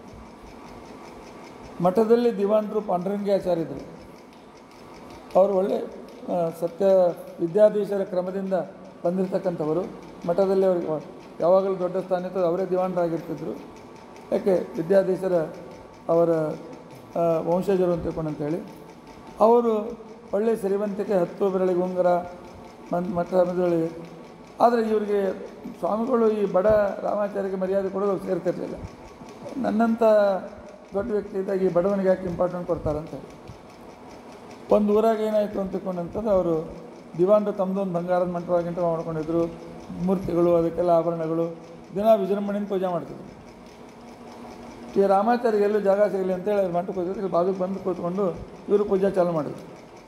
ಮಠದಲ್ಲಿ ದಿವಾನರು ಪಾಂಡುರಂಗಾಚಾರ್ಯರು ಅವರು ಒಳ್ಳೆ ಆ, ಸತ್ಯ ವಿದ್ಯಾಧೀಶರ ಕ್ರಮದಿಂದ ಬಂದಿರತಕ್ಕಂಥವರು ಮಠದಲ್ಲಿ ಅವ್ರಿಗೆ ಯಾವಾಗಲೂ ದೊಡ್ಡ ಸ್ಥಾನ ಇರ್ತದೆ ಅವರೇ ದಿವಾನರಾಗಿರ್ತಿದ್ರು ಯಾಕೆ ವಿದ್ಯಾಧೀಶರ ಅವರ ಆ, ವಂಶಜರು ಅಂತ ತಿಳ್ಕೊಂಡಂತೇಳಿ ಅವರು ಒಳ್ಳೆಯ ಸಿರಿವಂತಿಕೆ ಹತ್ತು ಬೆರಳಿಗೆ ಉಂಗುರ ಮನ್ ಮಠ ಮದುವೆ ಆದರೆ ಇವರಿಗೆ ಸ್ವಾಮಿಗಳು ಈ ಬಡ ರಾಮಾಚಾರ್ಯಗೆ ಮರ್ಯಾದೆ ಕೊಡೋದು ಅವ್ರು ಸೇರ್ತಿರ್ಲಿಲ್ಲ ನನ್ನಂಥ ದೊಡ್ಡ ವ್ಯಕ್ತಿ ಇದ್ದಾಗ ಈ ಬಡವನಿಗೆ ಯಾಕೆ ಇಂಪಾರ್ಟೆಂಟ್ ಕೊಡ್ತಾರಂತ ಹೇಳಿ ಒಂದು ಊರಾಗ ಏನಾಯಿತು ಅಂತ ತಿಳ್ಕೊಂಡಂತಂದ್ರೆ ಅವರು ದಿವಾನರು ತಮ್ಮದೊಂದು ಬಂಗಾರದ ಮಂಟಪವಾಗಿಂಟ ಮಾಡ್ಕೊಂಡಿದ್ರು ಮೂರ್ತಿಗಳು ಅದಕ್ಕೆಲ್ಲ ಆಭರಣಗಳು ದಿನ ವಿಜೃಂಭಣೆಯಿಂದ ಪೂಜೆ ಮಾಡ್ತಿದ್ರು ಈ ರಾಮಾಚಾರ್ಯ ಎಲ್ಲೂ ಜಾಗ ಸಿಗಲಿ ಅಂತೇಳಿ ಮಂಟಪಕ್ಕೆ ಹೋಗಿದ್ರು ಇಲ್ಲಿ ಬಾಗಿಲು ಬಂದು ಕೂತ್ಕೊಂಡು ಇವರು ಪೂಜೆ ಚಾಲು ಮಾಡಿದ್ರು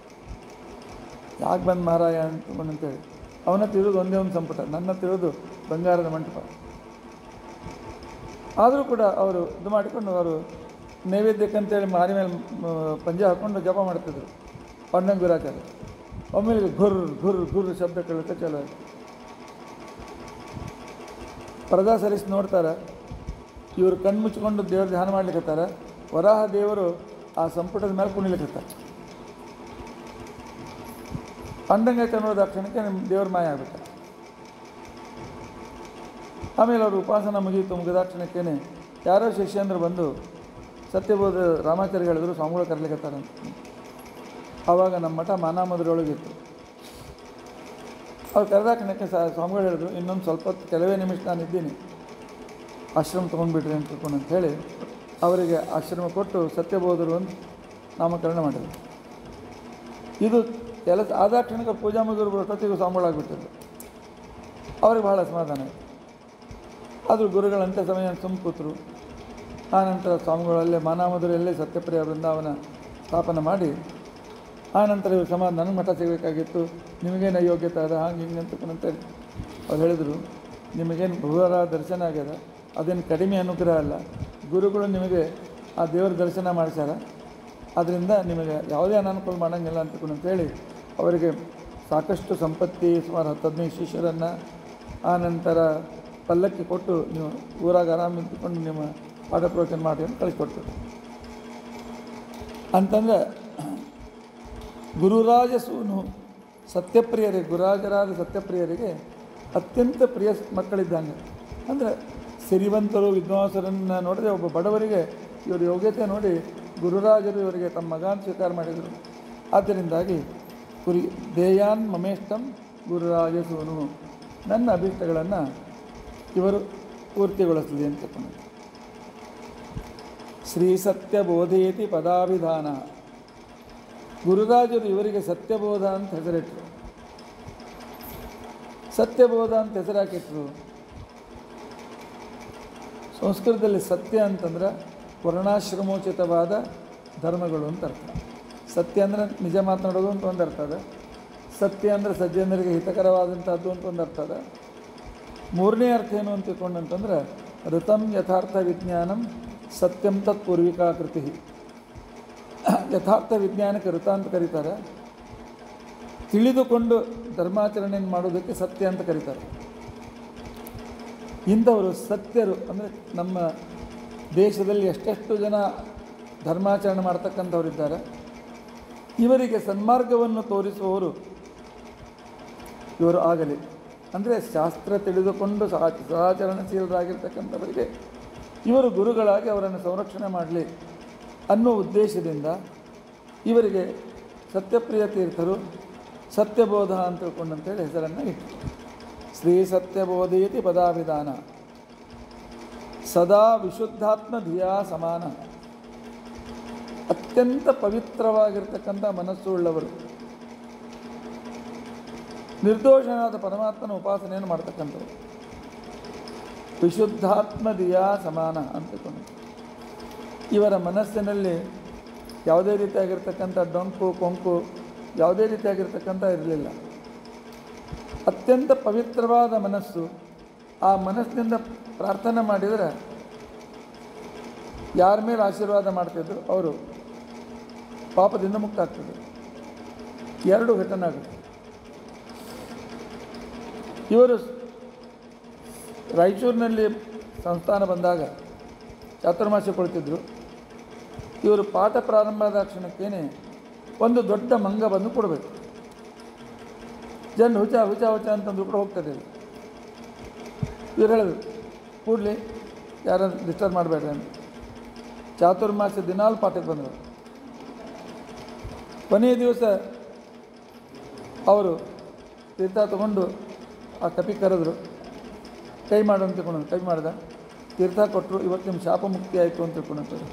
ಯಾಕೆ ಬಂದು ಮಾರಾಯ ಅಂತೇಳಿ ಅವನ ತಿಳಿದು ಒಂದೇ ಒಂದು ಸಂಪುಟ ನನ್ನ ತಿಳಿದು ಬಂಗಾರದ ಮಂಟಪ ಆದರೂ ಕೂಡ ಅವರು ಇದು ಮಾಡಿಕೊಂಡು ಅವರು ನೈವೇದ್ಯಕ್ಕಂತೇಳಿ ಮಾರಿ ಮೇಲೆ ಮ- ಪಂಜೆ ಹಾಕ್ಕೊಂಡು ಜಪ ಮಾಡ್ತಿದ್ರು ಪಣ್ಣಂಗ ಗುರಾಚಾರ್ಯ ಒಮ್ಮೆಲೆ ಘುರ್ ಘುರ್ ಘುರ್ ಶಬ್ದ ಕೇಳುತ್ತೆ ಚಲೋ ಆಯ್ತು ಪರದಾ ಸರಿಸಿ ನೋಡ್ತಾರೆ ಇವರು ಕಣ್ಣು ಮುಚ್ಕೊಂಡು ದೇವ್ರ ಧ್ಯಾನ ಮಾಡ್ಲಿಕ್ಕತ್ತಾರ ವರಾಹ ದೇವರು ಆ ಸಂಪುಟದ ಮೇಲೆ ಕುಣಿಲಿಕ್ಕತ್ತಾರೆ ಅಂಡಂಗೈತೆ ಅನ್ನೋದು ಆ ಕ್ಷಣಕ್ಕೆ ನಿಮ್ಮ ದೇವ್ರ ಮಾಯ ಆಗ್ಬಿಟ್ಟ ಆಮೇಲೆ ಅವರು ಉಪಾಸನ ಮುಗೀತು ಮುಗಿದ ಕ್ಷಣಕ್ಕೇನೆ ಯಾರೋ ಶಿಷ್ಯಂದ್ರು ಬಂದು ಸತ್ಯಬೋಧ ರಾಮಾಚಾರ್ಯ ಹೇಳಿದ್ರು ಸ್ವಾಮಿಗಳು ಕರ್ಲಿಕ್ಕತ್ತಾರಂತ ಆವಾಗ ನಮ್ಮ ಮಠ ಮಾನಾಮದ್ರೊಳಗಿತ್ತು ಅವ್ರು ಕರೆದ ಕ್ಷಣಕ್ಕೆ ಸ ಸ್ವಾಮಿಗಳು ಹೇಳಿದ್ರು ಇನ್ನೊಂದು ಸ್ವಲ್ಪ ಹೊತ್ತು ಕೆಲವೇ ನಿಮಿಷ ನಾನು ಇದ್ದೀನಿ ಆಶ್ರಮ ತೊಗೊಂಡ್ಬಿಟ್ರಿ ಅಂತ ತಿಳ್ಕೊಂಡು ಅಂತ ಹೇಳಿ ಅವರಿಗೆ ಆಶ್ರಮ ಕೊಟ್ಟು ಸತ್ಯಬೋಧರು ಅಂತ ನಾಮಕರಣ ಮಾಡಿದರು ಇದು ಕೆಲಸ ಆದಾಕ್ಷಣಿಕ ಪೂಜಾ ಮುಗಿದ್ರು ಬರೋಷ್ಟೊತ್ತಿಗೆ ಸ್ವಾಮಿಗಳಾಗ್ಬಿಟ್ಟಿದ್ರು ಅವ್ರಿಗೆ ಬಹಳ ಸಮಾಧಾನ ಆಯಿತು ಆದರೂ ಗುರುಗಳಂತೆ ಸಮಯ ಸುಮ್ಮ ಕೂತರು ಆನಂತರ ಸ್ವಾಮಿಗಳಲ್ಲೇ ಮಾನಾಮಧುರಲ್ಲೇ ಸತ್ಯಪ್ರಿಯ ಬೃಂದಾವನ ಸ್ಥಾಪನೆ ಮಾಡಿ ಆನಂತರ ಇವ್ರು ಸಮಾಧಾನ ನನಗೆ ಮಠ ಸಿಗಬೇಕಾಗಿತ್ತು ನಿಮಗೇನು ಅಯೋಗ್ಯತೆ ಅದ ಹಾಗೆ ಹಿಂಗೆ ಅಂತ ಅಂತೇಳಿ ಅವ್ರು ಹೇಳಿದರು ನಿಮಗೇನು ಭುವರ ದರ್ಶನ ಆಗ್ಯದ ಅದೇನು ಕಡಿಮೆ ಅನುಗ್ರಹ ಅಲ್ಲ ಗುರುಗಳು ನಿಮಗೆ ಆ ದೇವರ ದರ್ಶನ ಮಾಡಿಸ್ಯಾರ ಅದರಿಂದ ನಿಮಗೆ ಯಾವುದೇ ಅನಾನುಕೂಲ ಮಾಡೋಂಗಿಲ್ಲ ಅಂತ ಅಂತೇಳಿ ಅವರಿಗೆ ಸಾಕಷ್ಟು ಸಂಪತ್ತಿ ಸುಮಾರು ಹತ್ತು ಹದಿನೈದು ಶಿಷ್ಯರನ್ನು ಆನಂತರ ಪಲ್ಲಕ್ಕಿ ಕೊಟ್ಟು ನೀವು ಊರಾಗ ಆರಾಮ ನಿಂತ್ಕೊಂಡು ನಿಮ್ಮ ಪಾಠ ಪ್ರವಚನ ಮಾಡಿ ಅಂತ ಕಳಿಸ್ಕೊಡ್ತಾರೆ ಅಂತಂದ್ರೆ ಗುರುರಾಜ ಸೂನು ಸತ್ಯಪ್ರಿಯರಿಗೆ ಗುರುರಾಜರಾದ ಸತ್ಯಪ್ರಿಯರಿಗೆ ಅತ್ಯಂತ ಪ್ರಿಯ ಮಕ್ಕಳಿದ್ದಂಗೆ ಅಂದರೆ ಸಿರಿವಂತರು ವಿದ್ವಾಂಸರನ್ನು ನೋಡಿದ್ರೆ ಒಬ್ಬ ಬಡವರಿಗೆ ಇವರ ಯೋಗ್ಯತೆ ನೋಡಿ ಗುರುರಾಜರು ಇವರಿಗೆ ತಮ್ಮ ಮಗ ಅಂತ ಸ್ವೀಕಾರ ಮಾಡಿದರು ಆದ್ದರಿಂದಾಗಿ ಕುರಿ ದೇಯಾನ್ ಮಮೇಷ್ಟಂ ಗುರುರಾಜ ಸೂನು ನನ್ನ ಅಭೀಷ್ಟಗಳನ್ನು ಇವರು ಪೂರ್ತಿಗೊಳಿಸಲಿ ಅಂತ ತಿಳ್ಕೊಂಡು ಶ್ರೀ ಸತ್ಯ ಬೋಧಯತಿ ಪದಾಭಿಧಾನ ಗುರುರಾಜರು ಇವರಿಗೆ ಸತ್ಯಬೋಧ ಅಂತ ಹೆಸರಿಟ್ಟರು ಸತ್ಯಬೋಧ ಅಂತ ಹೆಸರು ಹಾಕಿಟ್ರು ಸಂಸ್ಕೃತದಲ್ಲಿ ಸತ್ಯ ಅಂತಂದ್ರೆ ವರ್ಣಾಶ್ರಮೋಚಿತವಾದ ಧರ್ಮಗಳು ಅಂತ ಅರ್ಥ ಸತ್ಯ ಅಂದರೆ ನಿಜ ಮಾತನಾಡೋದು ಅಂತ ಒಂದು ಅರ್ಥ ಅದ ಸತ್ಯ ಅಂದರೆ ಸಜ್ಜನರಿಗೆ ಹಿತಕರವಾದಂಥದ್ದು ಅಂತ ಒಂದು ಅರ್ಥ ಅದ ಮೂರನೇ ಅರ್ಥ ಏನು ಅಂತ ತಿಳ್ಕೊಂಡಂತಂದ್ರೆ ಋತಂ ಯಥಾರ್ಥ ವಿಜ್ಞಾನಂ ಸತ್ಯಂ ತತ್ ಪೂರ್ವಿಕಾ ಕೃತಿ ಯಥಾರ್ಥ ವಿಜ್ಞಾನಕ್ಕೆ ಋತ ಅಂತ ಕರೀತಾರೆ ತಿಳಿದುಕೊಂಡು ಧರ್ಮಾಚರಣೆಯನ್ನು ಮಾಡೋದಕ್ಕೆ ಸತ್ಯ ಅಂತ ಕರೀತಾರೆ ಇಂಥವರು ಸತ್ಯರು ಅಂದರೆ ನಮ್ಮ ದೇಶದಲ್ಲಿ ಎಷ್ಟೆಷ್ಟು ಜನ ಧರ್ಮಾಚರಣೆ ಮಾಡ್ತಕ್ಕಂಥವರಿದ್ದಾರೆ ಇವರಿಗೆ ಸನ್ಮಾರ್ಗವನ್ನು ತೋರಿಸುವವರು ಇವರು ಆಗಲಿ ಅಂದರೆ ಶಾಸ್ತ್ರ ತಿಳಿದುಕೊಂಡು ಸಹ ಸದಾಚರಣಶೀಲರಾಗಿರ್ತಕ್ಕಂಥವರಿಗೆ ಇವರು ಗುರುಗಳಾಗಿ ಅವರನ್ನು ಸಂರಕ್ಷಣೆ ಮಾಡಲಿ ಅನ್ನೋ ಉದ್ದೇಶದಿಂದ ಇವರಿಗೆ ಸತ್ಯಪ್ರಿಯ ತೀರ್ಥರು ಸತ್ಯಬೋಧ ಅಂತ ತಿಳ್ಕೊಂಡಂತೇಳಿ ಹೆಸರನ್ನು ಇಟ್ಟರು ಶ್ರೀ ಸತ್ಯಬೋಧಯತಿ ಪದಾಭಿಧಾನ ಸದಾ ವಿಶುದ್ಧಾತ್ಮ ಧಿಯಾ ಸಮಾನ ಅತ್ಯಂತ ಪವಿತ್ರವಾಗಿರ್ತಕ್ಕಂಥ ಮನಸ್ಸು ಉಳ್ಳವರು ನಿರ್ದೋಷನಾದ ಪರಮಾತ್ಮನ ಉಪಾಸನೆಯನ್ನು ಮಾಡ್ತಕ್ಕಂಥವ್ರು ವಿಶುದ್ಧಾತ್ಮ ದಿಯಾ ಸಮಾನ ಅಂತಕೊಂಡು ಇವರ ಮನಸ್ಸಿನಲ್ಲಿ ಯಾವುದೇ ರೀತಿಯಾಗಿರ್ತಕ್ಕಂಥ ಡೊಂಕು ಕೊಂಕು ಯಾವುದೇ ರೀತಿಯಾಗಿರ್ತಕ್ಕಂಥ ಇರಲಿಲ್ಲ ಅತ್ಯಂತ ಪವಿತ್ರವಾದ ಮನಸ್ಸು ಆ ಮನಸ್ಸಿನಿಂದ ಪ್ರಾರ್ಥನೆ ಮಾಡಿದರೆ ಯಾರ ಮೇಲೆ ಆಶೀರ್ವಾದ ಮಾಡ್ತಿದ್ರು ಅವರು ಪಾಪದಿಂದ ಮುಕ್ತ ಆಗ್ತದೆ ಎರಡು ಘಟನೆ ಆಗುತ್ತೆ ಇವರು ರಾಯಚೂರಿನಲ್ಲಿ ಸಂಸ್ಥಾನ ಬಂದಾಗ ಚಾತುರ್ಮಾಸ ಕೊಳ್ತಿದ್ರು ಇವರು ಪಾಠ ಪ್ರಾರಂಭ ಆದ ಕ್ಷಣಕ್ಕೇನೆ ಒಂದು ದೊಡ್ಡ ಮಂಗ ಬಂದು ಕೊಡಬೇಕು ಜನ ಹುಚ ಹುಚ ಹುಚ ಅಂತಂದ್ರು ಕೂಡ ಹೋಗ್ತದೆ ಇವ್ರು ಹೇಳಿದ್ರು ಕೂಡಲಿ ಯಾರನ್ನು ಡಿಸ್ಟರ್ಬ್ ಮಾಡಬೇಡ್ರಿ ಅಂತ ಚಾತುರ್ಮಾಸ ದಿನಾಲು ಪಾಠಕ್ಕೆ ಬಂದರು ಕೊನೆಯ ದಿವಸ ಅವರು ತೀರ್ಥ ತಗೊಂಡು ಆ ಕಪಿ ಕರೆದ್ರು ಕೈ ಮಾಡು ಅಂತ ತಿಳ್ಕೊಂಡು ಕೈ ಮಾಡ್ದ ತೀರ್ಥ ಕೊಟ್ಟರು ಇವತ್ತು ನಿಮ್ಮ ಶಾಪ ಮುಕ್ತಿ ಆಯಿತು ಅಂತ ತಿಳ್ಕೊಂಡಂತಾರೆ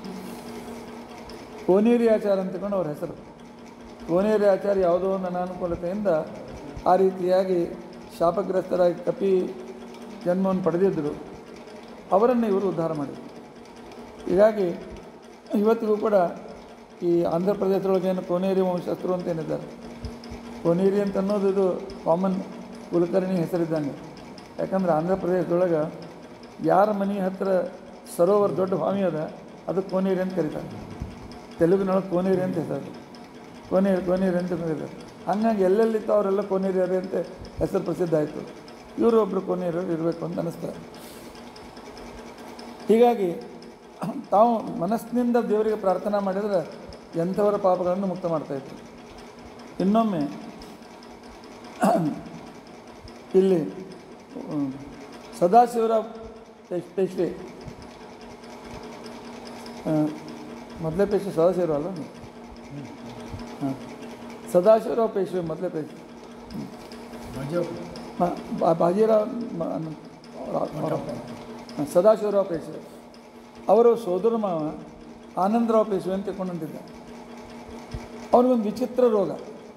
ಕೋನೇರಿ ಆಚಾರ ಅಂತ ತಿಳ್ಕೊಂಡು ಅವ್ರ ಹೆಸರು ಕೋನೇರಿ ಆಚಾರ ಯಾವುದೋ ಒಂದು ಅನಾನುಕೂಲತೆಯಿಂದ ಆ ರೀತಿಯಾಗಿ ಶಾಪಗ್ರಸ್ತರಾಗಿ ಕಪಿ ಜನ್ಮವನ್ನು ಪಡೆದಿದ್ದರು ಅವರನ್ನು ಇವರು ಉದ್ಧಾರ ಮಾಡಿದರು ಹೀಗಾಗಿ ಇವತ್ತಿಗೂ ಕೂಡ ಈ ಆಂಧ್ರ ಪ್ರದೇಶದೊಳಗೆ ಏನು ಕೋನೇರಿ ವಂಶಸ್ಥರು ಅಂತ ಏನಿದ್ದಾರೆ ಕೋನೇರಿ ಅಂತ ಅನ್ನೋದು ಇದು ಕಾಮನ್ ಕುಲಕರ್ಣಿ ಹೆಸರಿದ್ದಂಗೆ ಯಾಕಂದ್ರೆ ಆಂಧ್ರ ಪ್ರದೇಶದೊಳಗೆ ಯಾರ ಮನೆ ಹತ್ತಿರ ಸರೋವರ ದೊಡ್ಡ ಬಾವಿ ಅದ ಅದು ಕೋನೇರಿ ಅಂತ ಕರೀತಾರೆ ತೆಲುಗಿನೊಳಗೆ ಕೋನೇರಿ ಅಂತ ಹೆಸರು ಕೋನೇರಿ ಕೋನೇರಿ ಅಂತ ಕರೀತಾರೆ ಹಂಗಾಗಿ ಎಲ್ಲೆಲ್ಲಿತ್ತು ಅವರೆಲ್ಲ ಕೋನೇರಿ ಅದೇ ಅಂತ ಹೆಸರು ಪ್ರಸಿದ್ಧ ಆಯಿತು ಇವರು ಒಬ್ಬರು ಕೋನೇರಿಯವರು ಇರಬೇಕು ಅಂತ ಅನ್ನಿಸ್ತಾರೆ ಹೀಗಾಗಿ ತಾವು ಮನಸ್ಸಿನಿಂದ ದೇವರಿಗೆ ಪ್ರಾರ್ಥನಾ ಮಾಡಿದರೆ ಎಂಥವರ ಪಾಪಗಳನ್ನು ಮುಕ್ತ ಮಾಡ್ತಾಯಿದ್ರು ಇನ್ನೊಮ್ಮೆ ಇಲ್ಲಿ ಹ್ಮ್, ಸದಾಶಿವರಾವ್ ಪೇಶ್ ಪೇಶ್ವೆ ಆ, ಮೊದಲೇ ಪೇಶ್ವೆ ಸದಾಶಿವರಾವ್ ಅಲ್ಲ ಹಾಂ ಸದಾಶಿವರಾವ್ ಪೇಶ್ವೆ ಮೊದಲೇ ಪೇಶ್ವೆ ಮ- ಬಾ- ಬಾಜಿರಾವ್ ಮ- ನ- ರ- ರ- ಸದಾಶಿವರಾವ್ ಪೇಶ್ವೆ ಅವರು ಸೋದರ ಮಾವ ಆನಂದರಾವ್ ಪೇಶ್ವೆ ಅಂತ ತಿಳ್ಕೊಂಡಂತಿದ್ದ ಅವನಿಗೊಂದು ವಿಚಿತ್ರ ರೋಗ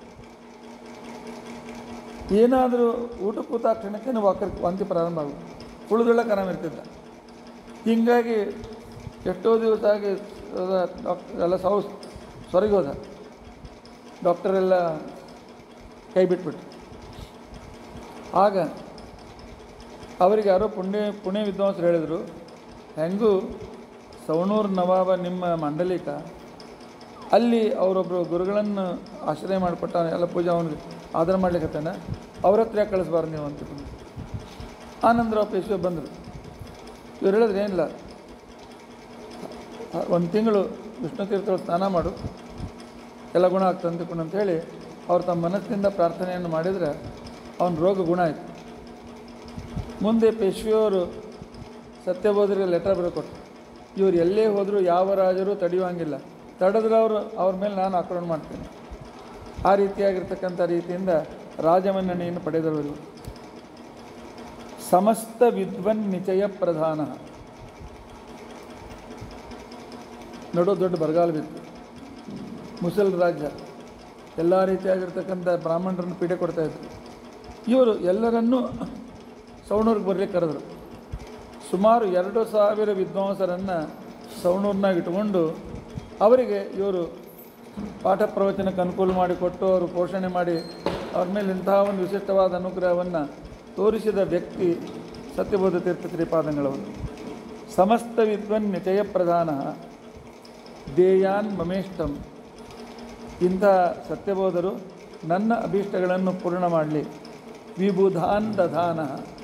ಏನಾದರೂ ಊಟ ಕೂತಾಕ್ಷಣಕ್ಕೆ ವಾಕರ್ ವಾಂತಿ ಪ್ರಾರಂಭ ಆಗುತ್ತೆ ಉಳಿದೊಳಕ್ಕೆ ಆರಾಮ ಇರ್ತಿದ್ದ ಹೀಗಾಗಿ ಎಷ್ಟೋ ದಿವಸ ಆಗಿ ಡಾಕ್ಟರ್ ಎಲ್ಲ ಸಾವು ಸ್ವರ್ಗೆ ಹೋದ ಡಾಕ್ಟರೆಲ್ಲ ಕೈ ಬಿಟ್ಬಿಟ್ಟು ಆಗ ಅವರಿಗೆ ಯಾರೋ ಪುಣ್ಯ ಪುಣೆ ವಿದ್ವಾಂಸರು ಹೇಳಿದರು ಹೆಂಗೂ ಸವಣೂರು ನವಾಬ ನಿಮ್ಮ ಮಂಡಲಿಕ ಅಲ್ಲಿ ಅವರೊಬ್ಬರು ಗುರುಗಳನ್ನು ಆಶ್ರಯ ಮಾಡಿಕೊಟ್ಟ ಎಲ್ಲ ಪೂಜೆ ಅವನಿಗೆ ಆಧಾರ ಮಾಡ್ಲಿಕ್ಕತ್ತಾನ ಅವ್ರ ಹತ್ರ ಯಾಕೆ ಕಳಿಸ್ಬಾರ್ದು ನೀವು ಅಂತ ಆನಂದರಾವ್ ಪೇಶ್ವೆ ಬಂದರು ಇವ್ರು ಹೇಳಿದ್ರೆ ಏನಿಲ್ಲ ಒಂದು ತಿಂಗಳು ವಿಷ್ಣು ತೀರ್ಥಗಳು ಸ್ನಾನ ಮಾಡು ಎಲ್ಲ ಗುಣ ಆಗ್ತದೆ ಅಂತಿಕೊಂಡು ಅಂತೇಳಿ ಅವ್ರು ತಮ್ಮ ಮನಸ್ಸಿನಿಂದ ಪ್ರಾರ್ಥನೆಯನ್ನು ಮಾಡಿದರೆ ಅವನ ರೋಗ ಗುಣ ಆಯಿತು ಮುಂದೆ ಪೇಶ್ವೆಯವರು ಸತ್ಯಬೋಧರಿಗೆ ಲೆಟರ್ ಬರೆಕೊಟ್ರು ಇವ್ರು ಎಲ್ಲೇ ಹೋದರೂ ಯಾವ ರಾಜರು ತಡೆಯುವಂಗಿಲ್ಲ ತಡೆದ್ರೆ ಅವರು ಅವ್ರ ಮೇಲೆ ನಾನು ಆಕ್ರಮಣ ಮಾಡ್ತೀನಿ ಆ ರೀತಿಯಾಗಿರ್ತಕ್ಕಂಥ ರೀತಿಯಿಂದ ರಾಜಮನ್ನಣೆಯನ್ನು ಪಡೆದವರು ಸಮಸ್ತ ವಿದ್ವನ್ ನಿಚಯ ಪ್ರಧಾನ ನಡು ದೊಡ್ಡ ಬರಗಾಲ ಬಿತ್ತು ಮುಸಲ್ ರಾಜ್ಯ ಎಲ್ಲ ರೀತಿಯಾಗಿರ್ತಕ್ಕಂಥ ಬ್ರಾಹ್ಮಣರನ್ನು ಪೀಡೆ ಕೊಡ್ತಾಯಿದ್ರು ಇವರು ಎಲ್ಲರನ್ನೂ ಸವಣೂರಿಗೆ ಬರಲಿಕ್ಕೆ ಕರೆದರು ಸುಮಾರು ಎರಡು ಸಾವಿರ ವಿದ್ವಾಂಸರನ್ನು ಸವಣೂರಿನಾಗ ಇಟ್ಕೊಂಡು ಅವರಿಗೆ ಇವರು ಪಾಠ ಪ್ರವಚನಕ್ಕೆ ಅನುಕೂಲ ಮಾಡಿಕೊಟ್ಟು ಅವರು ಪೋಷಣೆ ಮಾಡಿ ಅವ್ರ ಮೇಲೆ ಇಂತಹ ಒಂದು ವಿಶಿಷ್ಟವಾದ ಅನುಗ್ರಹವನ್ನು ತೋರಿಸಿದ ವ್ಯಕ್ತಿ ಸತ್ಯಬೋಧ ತೀರ್ಥ ಶ್ರೀಪಾದಂಗಳವರು ಸಮಸ್ತ ವಿದ್ವನ್ ನಿಚಯ ಪ್ರಧಾನ ದೇಯಾನ್ ಮಮೇಷ್ಟಂ ಇಂಥ ಸತ್ಯಬೋಧರು ನನ್ನ ಅಭೀಷ್ಟಗಳನ್ನು ಪೂರ್ಣ ಮಾಡಲಿ ವಿಬುಧಾನ್ ದಧಾನ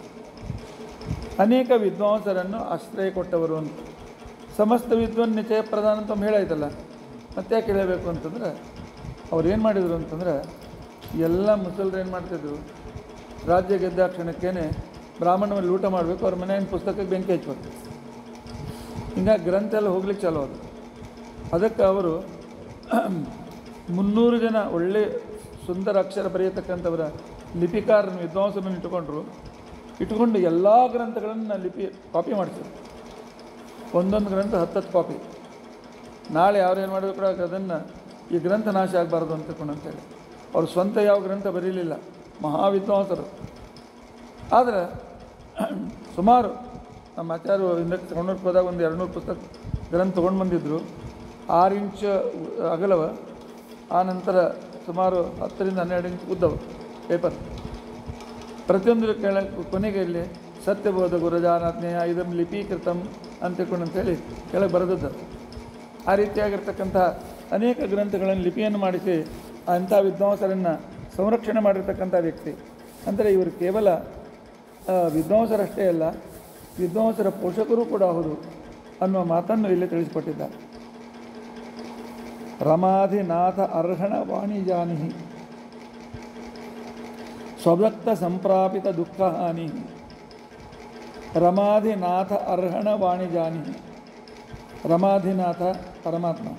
ಅನೇಕ ವಿದ್ವಾಂಸರನ್ನು ಆಶ್ರಯ ಕೊಟ್ಟವರು ಅಂತ ಸಮಸ್ತ ವಿದ್ವನ್ ನಿಚಯ ಪ್ರಧಾನ ಅಂತ ಹೇಳಾಯ್ತಲ್ಲ ಮತ್ತೆ ಯಾಕೆ ಹೇಳಬೇಕು ಅಂತಂದ್ರೆ ಅವ್ರು ಏನು ಮಾಡಿದರು ಅಂತಂದ್ರೆ ಎಲ್ಲ ಮುಸಲ್ರು ಏನು ಮಾಡ್ತಿದ್ರು ರಾಜ್ಯ ಗೆದ್ದ ಕ್ಷಣಕ್ಕೇನೆ ಬ್ರಾಹ್ಮಣ ಮೇಲೆ ಊಟ ಮಾಡಬೇಕು ಅವ್ರ ಮನೆಯ ಪುಸ್ತಕಕ್ಕೆ ಬೆಂಕಿ ಹಚ್ಬೇಕು ಹಿಂಗಾಗಿ ಗ್ರಂಥ ಎಲ್ಲ ಹೋಗ್ಲಿಕ್ಕೆ ಚಾಲು ಅದು ಅದಕ್ಕೆ ಅವರು ಮುನ್ನೂರು ಜನ ಒಳ್ಳೆ ಸುಂದರ ಅಕ್ಷರ ಬರೆಯತಕ್ಕಂಥವರ ಲಿಪಿಕಾರನ ವಿದ್ವಾಂಸರನ್ನು ಇಟ್ಟುಕೊಂಡ್ರು ಇಟ್ಕೊಂಡು ಎಲ್ಲ ಗ್ರಂಥಗಳನ್ನು ಲಿಪಿ ಕಾಪಿ ಮಾಡ್ತಿದ್ರು ಒಂದೊಂದು ಗ್ರಂಥ ಹತ್ತತ್ತು ಕಾಪಿ ನಾಳೆ ಅವ್ರು ಏನು ಮಾಡಿದ್ರು ಕೂಡ ಅದನ್ನು ಈ ಗ್ರಂಥ ನಾಶ ಆಗಬಾರ್ದು ಅಂತ ತಿಳ್ಕೊಂಡು ಅಂತೇಳಿ ಅವ್ರು ಸ್ವಂತ ಯಾವ ಗ್ರಂಥ ಬರೀಲಿಲ್ಲ ಮಹಾವಿದ್ವಾಂಸರು ಆದರೆ ಸುಮಾರು ನಮ್ಮ ಆಚಾರ್ಯ ಹಿಂದಕ್ಕೆ ತಗೊಂಡೋಗಿ ಹೋದಾಗ ಒಂದು ಎರಡು ನೂರು ಪುಸ್ತಕ ಗ್ರಂಥ ತೊಗೊಂಡು ಬಂದಿದ್ದರು ಆರು ಇಂಚ್ ಅಗಲವ ಆ ನಂತರ ಸುಮಾರು ಹತ್ತರಿಂದ ಹನ್ನೆರಡು ಇಂಚ್ ಉದ್ದವು ಪೇಪರ್ ಪ್ರತಿಯೊಂದು ಕೆಳ ಕೊನೆಗೆ ಇಲ್ಲಿ ಸತ್ಯಬೋಧ ಗುರುಜಾನಾತ್ಮೇಯ ಇದನ್ನು ಲಿಪೀಕೃತಂ ಅಂತ ತಿಳ್ಕೊಂಡು ಅಂತೇಳಿ ಕೆಳಗೆ ಬರೆದದ್ದು ಆ ರೀತಿಯಾಗಿರ್ತಕ್ಕಂಥ ಅನೇಕ ಗ್ರಂಥಗಳನ್ನು ಲಿಪಿಯನ್ನು ಮಾಡಿಸಿ ಅಂಥ ವಿದ್ವಾಂಸರನ್ನು ಸಂರಕ್ಷಣೆ ಮಾಡಿರ್ತಕ್ಕಂಥ ವ್ಯಕ್ತಿ ಅಂದರೆ ಇವರು ಕೇವಲ ಆ, ವಿದ್ವಾಂಸರಷ್ಟೇ ಅಲ್ಲ ವಿದ್ವಾಂಸರ ಪೋಷಕರು ಕೂಡ ಹೌದು ಅನ್ನುವ ಮಾತನ್ನು ಇಲ್ಲಿ ತಿಳಿಸಿಕೊಟ್ಟಿದ್ದಾರೆ ರಮಾಧಿನಾಥ ಅರ್ಹಣ ವಾಣಿಜಾನಿ ಸ್ವಭಕ್ತ ಸಂಪ್ರಾಪಿತ ದುಃಖ ಹಾನಿ ರಮಾಧಿನಾಥ ಅರ್ಹಣ ವಾಣಿಜಾನಿ ರಮಾಧಿನಾಥ ಪರಮಾತ್ಮ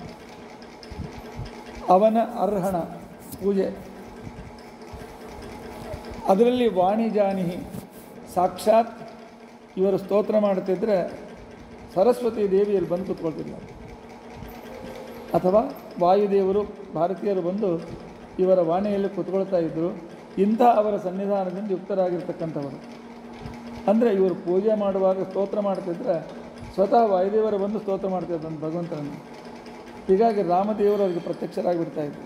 ಅವನ ಅರ್ಹಣ ಪೂಜೆ ಅದರಲ್ಲಿ ವಾಣಿಜಾನಿ ಸಾಕ್ಷಾತ್ ಇವರು ಸ್ತೋತ್ರ ಮಾಡುತ್ತಿದ್ದರೆ ಸರಸ್ವತಿ ದೇವಿಯಲ್ಲಿ ಬಂದು ಕೂತ್ಕೊಳ್ತಿಲ್ಲ ಅಥವಾ ವಾಯುದೇವರು ಭಾರತೀಯರು ಬಂದು ಇವರ ವಾಣಿಯಲ್ಲಿ ಕೂತ್ಕೊಳ್ತಾ ಇದ್ದರು ಇಂಥ ಅವರ ಸನ್ನಿಧಾನದಿಂದ ಯುಕ್ತರಾಗಿರ್ತಕ್ಕಂಥವರು ಅಂದರೆ ಇವರು ಪೂಜೆ ಮಾಡುವಾಗ ಸ್ತೋತ್ರ ಮಾಡ್ತಿದ್ರೆ ಸ್ವತಃ ವಾಯುದೇವರು ಬಂದು ಸ್ತೋತ್ರ ಮಾಡ್ತಿದ್ದಂತ ಭಗವಂತನನ್ನು ಹೀಗಾಗಿ ರಾಮದೇವರು ಅವರಿಗೆ ಪ್ರತ್ಯಕ್ಷರಾಗಿ ಬಿಡ್ತಾ ಇದ್ರು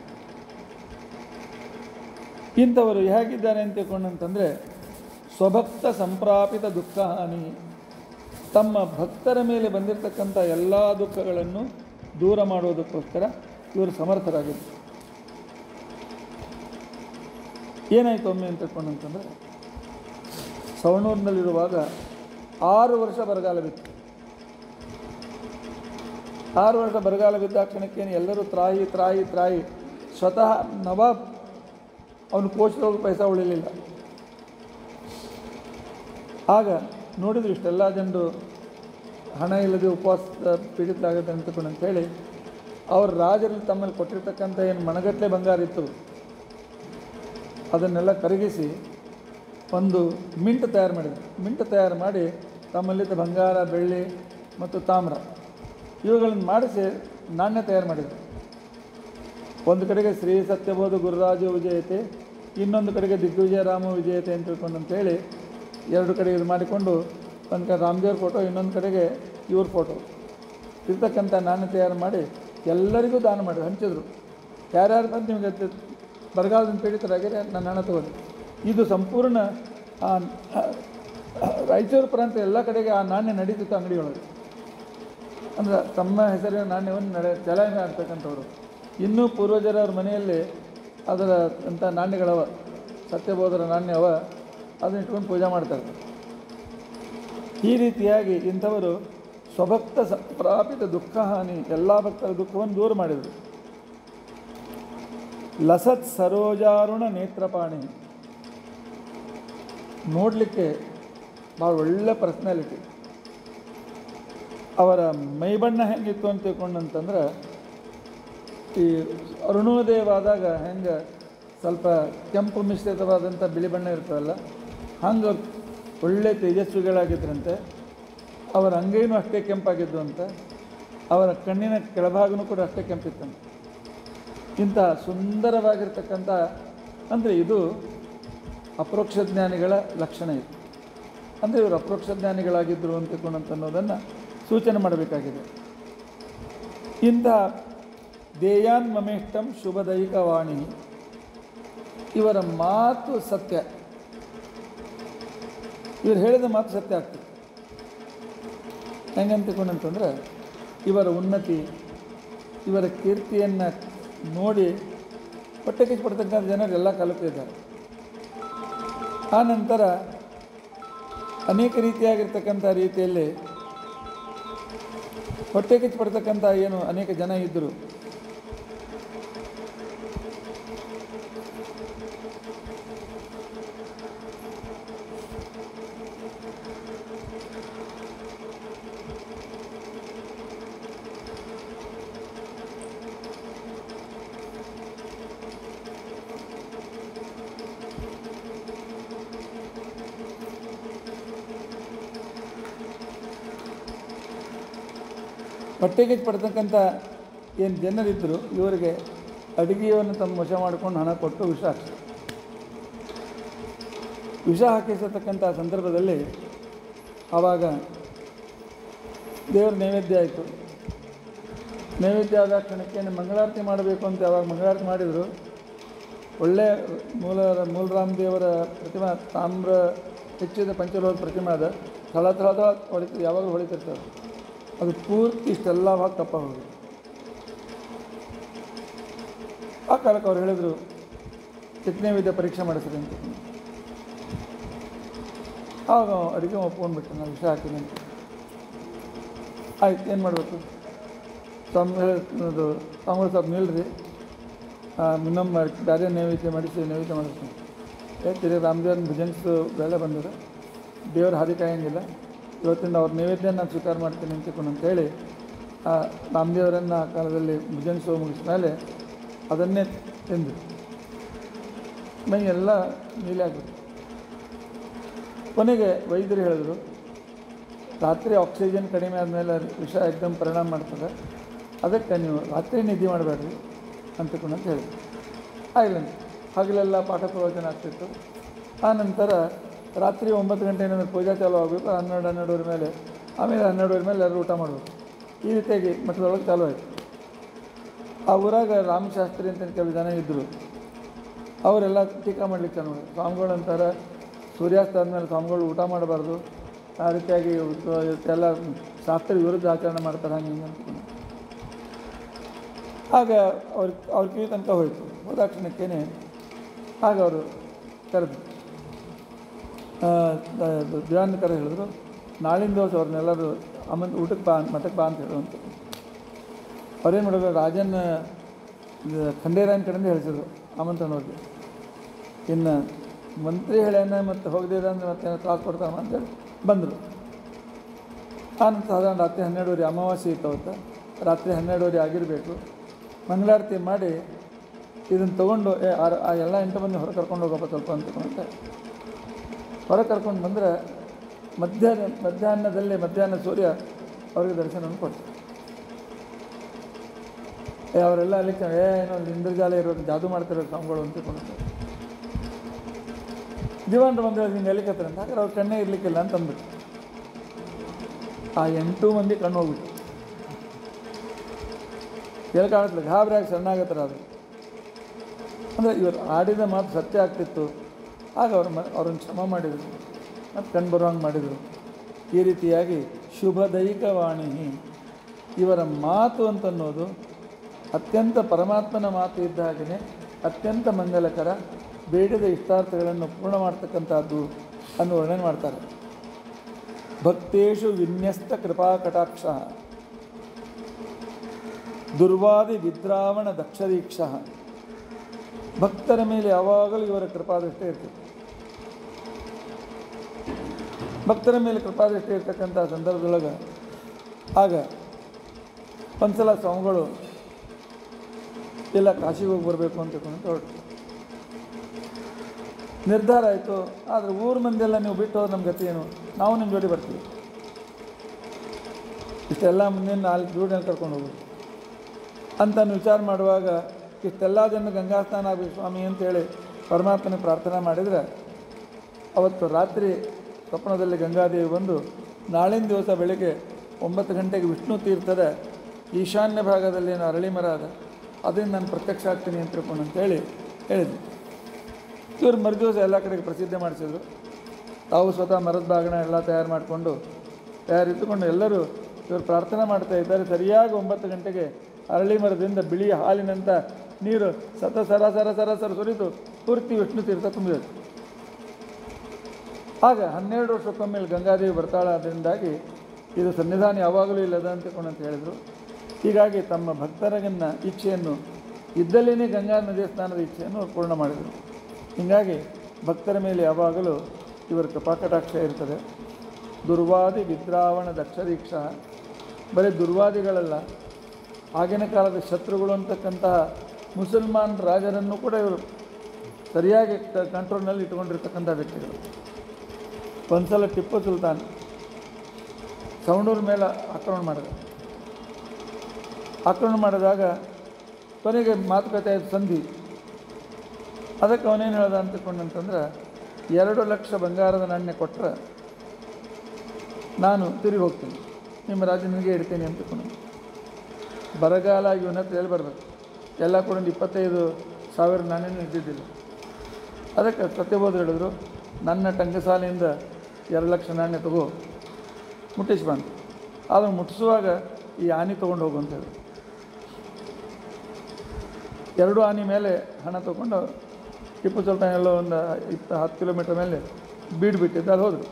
ಇಂಥವರು ಹೇಗಿದ್ದಾರೆ ಅಂತ ತಿಳ್ಕೊಂಡಂತಂದರೆ ಸ್ವಭಕ್ತ ಸಂಪ್ರಾಪಿತ ದುಃಖ ಹಾನಿ ತಮ್ಮ ಭಕ್ತರ ಮೇಲೆ ಬಂದಿರತಕ್ಕಂಥ ಎಲ್ಲ ದುಃಖಗಳನ್ನು ದೂರ ಮಾಡುವುದಕ್ಕೋಸ್ಕರ ಇವರು ಸಮರ್ಥರಾಗಿದ್ದರು ಏನಾಯಿತು ಒಮ್ಮೆ ಅಂತ ತಿಳ್ಕೊಂಡಂತಂದರೆ ಸವಣೂರಿನಲ್ಲಿರುವಾಗ ಆರು ವರ್ಷ ಬರಗಾಲ ಬಿತ್ತು ಆರು ವರ್ಷ ಬರಗಾಲ ಬಿದ್ದ ಕ್ಷಣಕ್ಕೇನು ಎಲ್ಲರೂ ತ್ರಾಯಿ ತ್ರಾಯಿ ತ್ರಾಯಿ ಸ್ವತಃ ನವಾಬ್ ಅವನು ಕೋಶದೊಳಗೆ ಪೈಸಾ ಉಳಿಲಿಲ್ಲ ಆಗ ನೋಡಿದ್ರು ಇಷ್ಟೆಲ್ಲ ಜನರು ಹಣ ಇಲ್ಲದೆ ಉಪವಾಸ ಪೀಡಿತರಾಗುತ್ತೆ ಅಂತಕೊಂಡು ಅಂತೇಳಿ ಅವ್ರ ರಾಜರಲ್ಲಿ ತಮ್ಮಲ್ಲಿ ಕೊಟ್ಟಿರ್ತಕ್ಕಂಥ ಏನು ಮಣಗಟ್ಟಲೆ ಬಂಗಾರ ಇತ್ತು ಅದನ್ನೆಲ್ಲ ಕರಗಿಸಿ ಒಂದು ಮಿಂಟ್ ತಯಾರು ಮಾಡಿದ್ರು ಮಿಂಟ್ ತಯಾರು ಮಾಡಿ ತಮ್ಮಲ್ಲಿದ್ದ ಬಂಗಾರ ಬೆಳ್ಳಿ ಮತ್ತು ತಾಮ್ರ ಇವುಗಳನ್ನು ಮಾಡಿಸಿ ನಾಣ್ಯ ತಯಾರು ಮಾಡಿದರು ಒಂದು ಕಡೆಗೆ ಶ್ರೀ ಸತ್ಯಬೋಧ ಗುರುರಾಜ ವಿಜಯತೆ ಇನ್ನೊಂದು ಕಡೆಗೆ ದಿಗ್ವಿಜಯ ರಾಮ ವಿಜಯತೆ ಅಂತ ತಿಳ್ಕೊಂಡು ಅಂತೇಳಿ ಎರಡು ಕಡೆ ಇದು ಮಾಡಿಕೊಂಡು ಒಂದು ಕಡೆ ರಾಮದೇವ್ರ ಫೋಟೋ ಇನ್ನೊಂದು ಕಡೆಗೆ ಇವ್ರ ಫೋಟೋ ಇರ್ತಕ್ಕಂಥ ನಾಣ್ಯ ತಯಾರು ಮಾಡಿ ಎಲ್ಲರಿಗೂ ದಾನ ಮಾಡಿ ಹಂಚಿದ್ರು ಯಾರ್ಯಾರು ಬಂದು ನಿಮಗೆ ತ- ಬರಗಾಲದಿಂದ ಪೀಡಿತರಾಗಿದ್ರೆ ನನ್ನ ಹಣ ತಗೊಳ್ಳಿ ಇದು ಸಂಪೂರ್ಣ ಆ, ಆ, ರಾಯಚೂರು ಪ್ರಾಂತ ಎಲ್ಲ ಕಡೆಗೆ ಆ ನಾಣ್ಯ ನಡೀತಿತ್ತು ಅಂಗಡಿಯೊಳಗೆ ಅಂದ್ರೆ ತಮ್ಮ ಹೆಸರಿನ ನಾಣ್ಯವನ್ನು ನಡೆ ಚಲಾವಣೆ ಆಗ್ತಕ್ಕಂಥವ್ರು ಇನ್ನೂ ಪೂರ್ವಜರವ್ರ ಮನೆಯಲ್ಲಿ ಅದರ ಅಂಥ ನಾಣ್ಯಗಳವ ಸತ್ಯಬೋಧರ ನಾಣ್ಯ ಅವ ಅದನ್ನ ಇಟ್ಕೊಂಡು ಪೂಜೆ ಮಾಡ್ತಾರೆ ಈ ರೀತಿಯಾಗಿ ಇಂಥವರು ಸ್ವಭಕ್ತ ಸ ಪ್ರಾಪಿತ ದುಃಖ ಹಾನಿ ಎಲ್ಲ ಭಕ್ತರ ದುಃಖವನ್ನು ದೂರ ಮಾಡಿದರು ಲಸತ್ ಸರೋಜಾರುಣ ನೇತ್ರಪಾಣಿ ನೋಡಲಿಕ್ಕೆ ಭಾಳ ಒಳ್ಳೆ ಪರ್ಸ್ನಾಲಿಟಿ ಅವರ ಮೈಬಣ್ಣ ಹೆಂಗಿತ್ತು ಅಂತ ತಿಳ್ಕೊಂಡಂತಂದ್ರೆ ಈ ಅರುಣೋದಯವಾದಾಗ ಹೆಂಗೆ ಸ್ವಲ್ಪ ಕೆಂಪು ಮಿಶ್ರಿತವಾದಂಥ ಬಿಳಿ ಬಣ್ಣ ಇರ್ತದಲ್ಲ ಹಂಗೆ ಒಳ್ಳೆ ತೇಜಸ್ವಿಗಳಾಗಿದ್ರಂತೆ ಅವರ ಅಂಗೈನೂ ಅಷ್ಟೇ ಕೆಂಪಾಗಿದ್ದು ಅಂತ ಅವರ ಕಣ್ಣಿನ ಕೆಳಭಾಗನೂ ಕೂಡ ಅಷ್ಟೇ ಕೆಂಪಿತ್ತಂತೆ ಇಂಥ ಸುಂದರವಾಗಿರ್ತಕ್ಕಂಥ ಅಂದರೆ ಇದು ಅಪರೋಕ್ಷ ಜ್ಞಾನಿಗಳ ಲಕ್ಷಣ ಇದು ಅಂದರೆ ಇವರು ಅಪರೋಕ್ಷ ಜ್ಞಾನಿಗಳಾಗಿದ್ದರು ಅಂತ ತಿಳ್ಕೊಂಡಂತ ಅನ್ನೋದನ್ನು ಸೂಚನೆ ಮಾಡಬೇಕಾಗಿದೆ ಇಂಥ ದೇಯಾನ್ ಮಮೇಷ್ಟಂ ಶುಭದೈಕ ವಾಣಿ ಇವರ ಮಾತು ಸತ್ಯ ಇವರು ಹೇಳಿದ ಮಾತು ಸತ್ಯ ಆಗ್ತದೆ ಹೆಂಗಂತ ತಿಳ್ಕೊಂಡಂತಂದ್ರೆ ಇವರ ಉನ್ನತಿ ಇವರ ಕೀರ್ತಿಯನ್ನು ನೋಡಿ ಹೊಟ್ಟೆ ಕಿಚ್ಚು ಪಡ್ತಕ್ಕಂಥ ಜನರು ಎಲ್ಲ ಕಾಲಕ್ಕೂ ಇದ್ದಾರೆ ಆ ನಂತರ ಅನೇಕ ರೀತಿಯಾಗಿರ್ತಕ್ಕಂಥ ರೀತಿಯಲ್ಲಿ ಹೊಟ್ಟೆ ಕಿಚ್ಚು ಪಡ್ತಕ್ಕಂಥ ಏನು ಅನೇಕ ಜನ ಇದ್ದರು ಹೊಟ್ಟೆಗೆ ಪಡ್ತಕ್ಕಂಥ ಏನು ಜನರಿದ್ದರು ಇವರಿಗೆ ಅಡುಗೆಯನ್ನು ತಮ್ಮ ವಶ ಮಾಡಿಕೊಂಡು ಹಣ ಕೊಟ್ಟು ವಿಷ ಹಾಕ್ತಾರೆ ವಿಷ ಹಾಕಿಸತಕ್ಕಂಥ ಸಂದರ್ಭದಲ್ಲಿ ಆವಾಗ ದೇವರ ನೈವೇದ್ಯ ಆಯಿತು ನೈವೇದ್ಯ ಆದ ಕ್ಷಣಕ್ಕೆ ಮಂಗಳಾರತಿ ಮಾಡಬೇಕು ಅಂತ ಯಾವಾಗ ಮಂಗಳಾರತಿ ಮಾಡಿದರು ಒಳ್ಳೆಯ ಮೂಲ ಮೂಲರಾಮ ದೇವರ ಪ್ರತಿಮಾ ತಾಮ್ರ ಹೆಚ್ಚಿದ ಪಂಚಲೋಹ ಪ್ರತಿಮೆ ಅದ ಥಳ ಥಳ ಥಳ ಹೊಳಿತದೆ ಯಾವಾಗಲೂ ಹೊಳಿತಿರ್ತದೆ ಅದು ಪೂರ್ತಿ ಇಷ್ಟೆಲ್ಲ ಭಾಗ ಕಪ್ಪ ಹೋಗಿದೆ ಆ ಕಾಲಕ್ಕೆ ಅವ್ರು ಹೇಳಿದರು ಚಿಕ್ಕನೇ ವಿದ್ಯೆ ಪರೀಕ್ಷೆ ಮಾಡಿಸ್ರಿ ಅಂತ ಆವಾಗ ಅಡುಗೆ ಒಪ್ಕೊಂಡ್ಬಿಟ್ಟು ನಾನು ವಿಷಯ ಹಾಕಿದ್ದೀನಿ ಅಂತ ಆಯ್ತು ಏನು ಮಾಡಬೇಕು ಸ್ವಾಮಿ ಅದು ಸ್ವಾಮಿಗಳು ಸ್ವಲ್ಪ ನಿಲ್ರಿ ಇನ್ನೊಮ್ಮೆ ಬೇರೆ ನೈವೇದ್ಯ ಮಾಡಿಸಿ ನೈವೇದ್ಯ ಮಾಡಿಸ್ತೀನಿ ಹೇಳ್ತೀರಿ ರಾಮದೇವ್ರನ್ನ ಭುಜನ್ಸು ಬೆಳೆ ಬಂದಿದೆ ದೇವ್ರ ಹಾದಿ ಕಾಯಂಗಿಲ್ಲ ಇವತ್ತಿಂದ ಅವ್ರ ನೈವೇದ್ಯ ನಾನು ಸ್ವೀಕಾರ ಮಾಡ್ತೀನಿ ಅಂತ ಅಂತೇಳಿ ಆ ರಾಮದೇವರನ್ನು ಆ ಕಾಲದಲ್ಲಿ ಭುಜನ್ಸು ಮುಗಿದ ಮೇಲೆ ಅದನ್ನೇ ತಿಂದು ಮೈ ಎಲ್ಲ ನೀಲಿ ಆಗ್ಬಿಟ್ಟು ಕೊನೆಗೆ ವೈದ್ಯರು ಹೇಳಿದ್ರು ರಾತ್ರಿ ಆಕ್ಸಿಜನ್ ಕಡಿಮೆ ಆದಮೇಲೆ ವಿಷ ಎಕ್ದಮ್ ಪರಿಣಾಮ ಮಾಡ್ತದೆ ಅದಕ್ಕೆ ನೀವು ರಾತ್ರಿ ನಿದ್ದೆ ಮಾಡಬೇಡ್ರಿ ಅಂತಕೊಂಡು ಅಂತ ಹೇಳಿದ್ರು ಆಗಿಲ್ಲ ಹಗಲೆಲ್ಲ ಪಾಠ ಪ್ರವಚನ ಆಗ್ತಿತ್ತು ಆ ನಂತರ ರಾತ್ರಿ ಒಂಬತ್ತು ಗಂಟೆ ಏನಾದರೂ ಪೂಜಾ ಚಾಲು ಆಗಬೇಕು ಹನ್ನೆರಡು ಹನ್ನೆರಡುವರೆ ಮೇಲೆ ಆಮೇಲೆ ಹನ್ನೆರಡುವರೆ ಮೇಲೆ ಎಲ್ಲರೂ ಊಟ ಮಾಡಬೇಕು ಈ ರೀತಿಯಾಗಿ ಮಠದೊಳಗೆ ಚಾಲು ಆಯಿತು ಆ ಊರಾಗ ರಾಮಶಾಸ್ತ್ರಿ ಅಂತ ಕೆಲವು ಜನ ಇದ್ದರು ಅವರೆಲ್ಲ ಟೀಕಾ ಮಾಡ್ಲಿಕ್ಕೆ ಚಾಲು ಮಾಡಿದ್ರು ಸ್ವಾಮಿಗಳು ಅಂತಾರೆ ಸೂರ್ಯಾಸ್ತ ಆದಮೇಲೆ ಸ್ವಾಮಿಗಳು ಊಟ ಮಾಡಬಾರ್ದು ಆ ರೀತಿಯಾಗಿ ಎಲ್ಲ ಶಾಸ್ತ್ರ ವಿರುದ್ಧ ಆಚರಣೆ ಮಾಡ್ತಾರೆ ಹಂಗೆ ಹಿಂಗೆ ಅಂತ ಆಗ ಅವ್ರ ಅವ್ರ ಕಿವಿ ತನಕ ಹೋಯಿತು ಹೋದ ಕ್ಷಣಕ್ಕೇನೆ ಆಗ ಅವರು ಕರೆದು ದಿವಾನ ಕರೆ ಹೇಳಿದ್ರು ನಾಳಿನ ದಿವಸ ಅವ್ರನ್ನೆಲ್ಲರೂ ಅಮ್ಮನ ಊಟಕ್ಕೆ ಬಾ ಮಠಕ್ಕೆ ಬಾ ಅಂತ ಹೇಳು ಅಂತ ಅವ್ರೇನು ಮಾಡಿದ್ರು ರಾಜನ್ ಇದು ಖಂಡೇರಾಯನ ಕಡೆಯಿಂದ ಹೇಳಿಸಿದ್ರು ಆಮಂತ್ರಣವ್ರಿಗೆ ಇನ್ನು ಮಂತ್ರಿ ಹೇಳ್ಯಾನ ಮತ್ತು ಹೋಗದಿರ ಅಂದ್ರೆ ಮತ್ತೆ ತ್ರಾಸ ಕೊಡ್ತಾನ ಅಂತೇಳಿ ಬಂದರು ಆನಂತರ ಸಾಧಾರಣ ರಾತ್ರಿ ಹನ್ನೆರಡುವರೆ ಅಮಾವಾಸ್ಯೆ ಇತ್ತು ಅವತ್ತು ರಾತ್ರಿ ಹನ್ನೆರಡುವರೆ ಆಗಿರಬೇಕು ಮಂಗಳಾರತಿ ಮಾಡಿ ಇದನ್ನು ತೊಗೊಂಡು ಏ ಆ- ಆ ಎಲ್ಲ ಎಂಟು ಮಂದಿ ಹೊರಗೆ ಕರ್ಕೊಂಡು ಹೋಗಪ್ಪ ಸ್ವಲ್ಪ ಅಂತ ಹೊರಗೆ ಕರ್ಕೊಂಡು ಬಂದರೆ ಮಧ್ಯಾಹ್ನ ಮಧ್ಯಾಹ್ನದಲ್ಲಿ ಮಧ್ಯಾಹ್ನ ಸೂರ್ಯ ಅವ್ರಿಗೆ ದರ್ಶನವನ್ನು ಕೊಡ್ತಾರೆ ಏ ಅವರೆಲ್ಲ ಅಲ್ಲಿ ಕ- ಏ ಏನೋ ಇಂದ್ರಜಾಲ ಇರೋದು ಜಾದು ಮಾಡ್ತಿರೋ ಸ್ವಾಮಿಗಳು ಅಂತ ತಿಳ್ಕೊಂಡಿರ್ತಾರೆ ದಿವಾನ್ರು ಬಂದು ಹೇಳಿ ಹಿಂಗೆ ಎಲ್ಲಿ ಕತ್ತಾರೆ ಅಂತ ಹಾಗಾದ್ರೆ ಅವ್ರು ಕಣ್ಣೇ ಇರ್ಲಿಕ್ಕಿಲ್ಲ ಅಂತ ಅಂದ್ಬಿಟ್ಟು ಆ ಎಂಟು ಮಂದಿ ಕಣ್ಣು ಹೋಗ್ಬಿಟ್ಟು ಎಲ್ಲಿ ಕಾಣಿಸ್ಲಿಲ್ಲ ಗಾಬರಿಯಾಗಿ ಶರಣಾಗತರ ಅದು ಅಂದರೆ ಇವರು ಆಡಿದ ಮಾತು ಸತ್ಯ ಆಗ್ತಿತ್ತು ಆಗ ಅವ್ರ ಮ ಅವ್ರನ್ನ ಕ್ಷಮ ಮಾಡಿದರು ಮತ್ತು ಕಣ್ಣು ಬರುವಂಗೆ ಮಾಡಿದರು ಈ ರೀತಿಯಾಗಿ ಶುಭದೈಕವಾಣಿ ಇವರ ಮಾತು ಅಂತನ್ನೋದು ಅತ್ಯಂತ ಪರಮಾತ್ಮನ ಮಾತು ಇದ್ದ ಹಾಗೆಯೇ ಅತ್ಯಂತ ಮಂಗಲಕರ ಬೇಡಿದ ಇಷ್ಟಾರ್ಥಗಳನ್ನು ಪೂರ್ಣ ಮಾಡ್ತಕ್ಕಂಥದ್ದು ಅನ್ನು ವರ್ಣನೆ ಮಾಡ್ತಾರೆ ಭಕ್ತೇಶು ವಿನ್ಯಸ್ತ ಕೃಪಾ ಕಟಾಕ್ಷ ದುರ್ವಾದಿ ವಿದ್ರಾವಣ ದಕ್ಷದೀಕ್ಷ ಭಕ್ತರ ಮೇಲೆ ಯಾವಾಗಲೂ ಇವರ ಕೃಪಾದೃಷ್ಟಿ ಇರ್ತದೆ ಭಕ್ತರ ಮೇಲೆ ಕೃಪಾದೃಷ್ಟಿ ಇರ್ತಕ್ಕಂಥ ಸಂದರ್ಭದೊಳಗೆ ಆಗ ಒಂದ್ಸಲ ಸ್ವಾಮಿಗಳು ಇಲ್ಲ ಕಾಶಿಗೆ ಹೋಗಿ ಬರಬೇಕು ಅಂತ ತಿಳ್ಕೊಂಡು ಹೊರಟು ನಿರ್ಧಾರ ಆಯಿತು ಆದರೆ ಊರ ಮಂದಿಯೆಲ್ಲ ನೀವು ಬಿಟ್ಟು ಹೋದ್ರೆ ನಮ್ಮ ಗತಿ ಏನು ನಾವು ನಿಮ್ಮ ಜೋಡಿ ಬರ್ತೀವಿ ಇಷ್ಟೆಲ್ಲ ಮುಂದಿನ ನಾಲ್ಕು ಜೋಡಿಯಲ್ಲಿ ಕರ್ಕೊಂಡು ಹೋಗೋದು ಅಂತ ವಿಚಾರ ಮಾಡುವಾಗ ಇಷ್ಟೆಲ್ಲ ಜನ ಗಂಗಾ ಸ್ನಾನ ಆಗಬೇಕು ಸ್ವಾಮಿ ಅಂತೇಳಿ ಪರಮಾತ್ಮನ ಪ್ರಾರ್ಥನೆ ಮಾಡಿದರೆ ಅವತ್ತು ರಾತ್ರಿ ಸ್ವಪ್ನದಲ್ಲಿ ಗಂಗಾದೇವಿ ಬಂದು ನಾಳಿನ ದಿವಸ ಬೆಳಿಗ್ಗೆ ಒಂಬತ್ತು ಗಂಟೆಗೆ ವಿಷ್ಣು ತೀರ್ಥದ ಈಶಾನ್ಯ ಭಾಗದಲ್ಲಿ ಏನು ಅರಳಿ ಮರ ಅದ ಅದನ್ನು ನಾನು ಪ್ರತ್ಯಕ್ಷ ಆಗ್ತೀನಿ ಅಂತ ತಿಳ್ಕೊಂಡು ಅಂತೇಳಿ ಹೇಳಿದ್ವಿ ಇವರು ಮರುದಿವಸ ಎಲ್ಲ ಕಡೆಗೆ ಪ್ರಸಿದ್ಧಿ ಮಾಡಿಸಿದ್ರು ತಾವು ಸ್ವತಃ ಮರದ ಬಾಗಣ ಎಲ್ಲ ತಯಾರು ಮಾಡಿಕೊಂಡು ತಯಾರಿಟ್ಟುಕೊಂಡು ಎಲ್ಲರೂ ಇವರು ಪ್ರಾರ್ಥನೆ ಮಾಡ್ತಾ ಇದ್ದಾರೆ ಸರಿಯಾಗಿ ಒಂಬತ್ತು ಗಂಟೆಗೆ ಅರಳಿ ಮರದಿಂದ ಬಿಳಿ ಹಾಲಿನಂಥ ನೀರು ಸತ ಸರ ಸರ ಸರ ಸರ ಸುರಿದು ಪೂರ್ತಿ ವಿಷ್ಣು ತೀರ್ಥ ತುಂಬಿದೆ ಆಗ ಹನ್ನೆರಡು ವರ್ಷಕ್ಕೊಮ್ಮೆ ಇಲ್ಲಿ ಗಂಗಾದೇವಿ ಬರ್ತಾಳೆ ಅದರಿಂದಾಗಿ ಇದು ಸನ್ನಿಧಾನ ಯಾವಾಗಲೂ ಇಲ್ಲದ ಅಂತ ತಿಳ್ಕೊಂಡು ಅಂತ ಹೇಳಿದರು ಹೀಗಾಗಿ ತಮ್ಮ ಭಕ್ತರಗನ್ನ ಇಚ್ಛೆಯನ್ನು ಇದ್ದಲ್ಲೇ ಗಂಗಾ ನದಿಯ ಸ್ನಾನದ ಇಚ್ಛೆಯನ್ನು ಅವ್ರು ಪೂರ್ಣ ಮಾಡಿದರು ಹೀಗಾಗಿ ಭಕ್ತರ ಮೇಲೆ ಯಾವಾಗಲೂ ಇವರ ಕೃಪಾಕಟಾಕ್ಷ ಇರ್ತದೆ ದುರ್ವಾದಿ ವಿದ್ರಾವಣ ದಕ್ಷದೀಕ್ಷ ಬರೀ ದುರ್ವಾದಿಗಳಲ್ಲ ಆಗಿನ ಕಾಲದ ಶತ್ರುಗಳು ಅಂತಕ್ಕಂತಹ ಮುಸಲ್ಮಾನ್ ರಾಜರನ್ನು ಕೂಡ ಇವರು ಸರಿಯಾಗಿ ಕ- ಕಂಟ್ರೋಲ್ನಲ್ಲಿ ಇಟ್ಕೊಂಡಿರ್ತಕ್ಕಂಥ ವ್ಯಕ್ತಿಗಳು ಒಂದ್ಸಲ ಟಿಪ್ಪು ಸುಲ್ತಾನ್ ಸವಣೂರ ಮೇಲೆ ಆಕ್ರಮಣ ಮಾಡಿದ ಆಕ್ರಮಣ ಮಾಡಿದಾಗ ಕೊನೆಗೆ ಮಾತುಕತೆ ಆಯ್ತು ಸಂಧಿ ಅದಕ್ಕೆ ಅವನೇನು ಹೇಳ್ದ ಅಂತ ತಿಳ್ಕೊಂಡಂತಂದ್ರೆ ಎರಡು ಲಕ್ಷ ಬಂಗಾರದ ನಾಣ್ಯ ಕೊಟ್ಟರೆ ನಾನು ತಿರುಗಿ ಹೋಗ್ತೀನಿ ನಿಮ್ಮ ರಾಜ್ಯ ನಿನಗೆ ಇಡ್ತೀನಿ ಅಂತ ತಿಳ್ಕೊಂಡು ಬರಗಾಲ ಇವನ ಹತ್ರ ಎಲ್ಲಿ ಬರಬೇಕು ಎಲ್ಲ ಕೂಡ ಒಂದು ಇಪ್ಪತ್ತೈದು ಸಾವಿರ ನಾಣ್ಯನೂ ಇದ್ದಿದ್ದಿಲ್ಲ ಅದಕ್ಕೆ ಸತ್ಯಬೋಧ ಹೇಳಿದ್ರು ನನ್ನ ಟಂಕಸಾಲೆಯಿಂದ ಎರಡು ಲಕ್ಷ ನಾಣ್ಯ ತಗೋ ಮುಟ್ಟಿಸಿ ಬಂದು ಅದನ್ನು ಮುಟ್ಟಿಸುವಾಗ ಈ ಆನೆ ತೊಗೊಂಡು ಹೋಗು ಅಂತ ಹೇಳಿ ಎರಡು ಆನೆ ಮೇಲೆ ಹಣ ತೊಗೊಂಡು ಟಿಪ್ಪು ಸುಲ್ತಾನ್ ಎಲ್ಲೋ ಒಂದು ಇಪ್ಪ ಹತ್ತು ಕಿಲೋಮೀಟರ್ ಮೇಲೆ ಬೀಡು ಬಿಟ್ಟಿದ್ದ ಅಲ್ಲಿ ಹೋದರು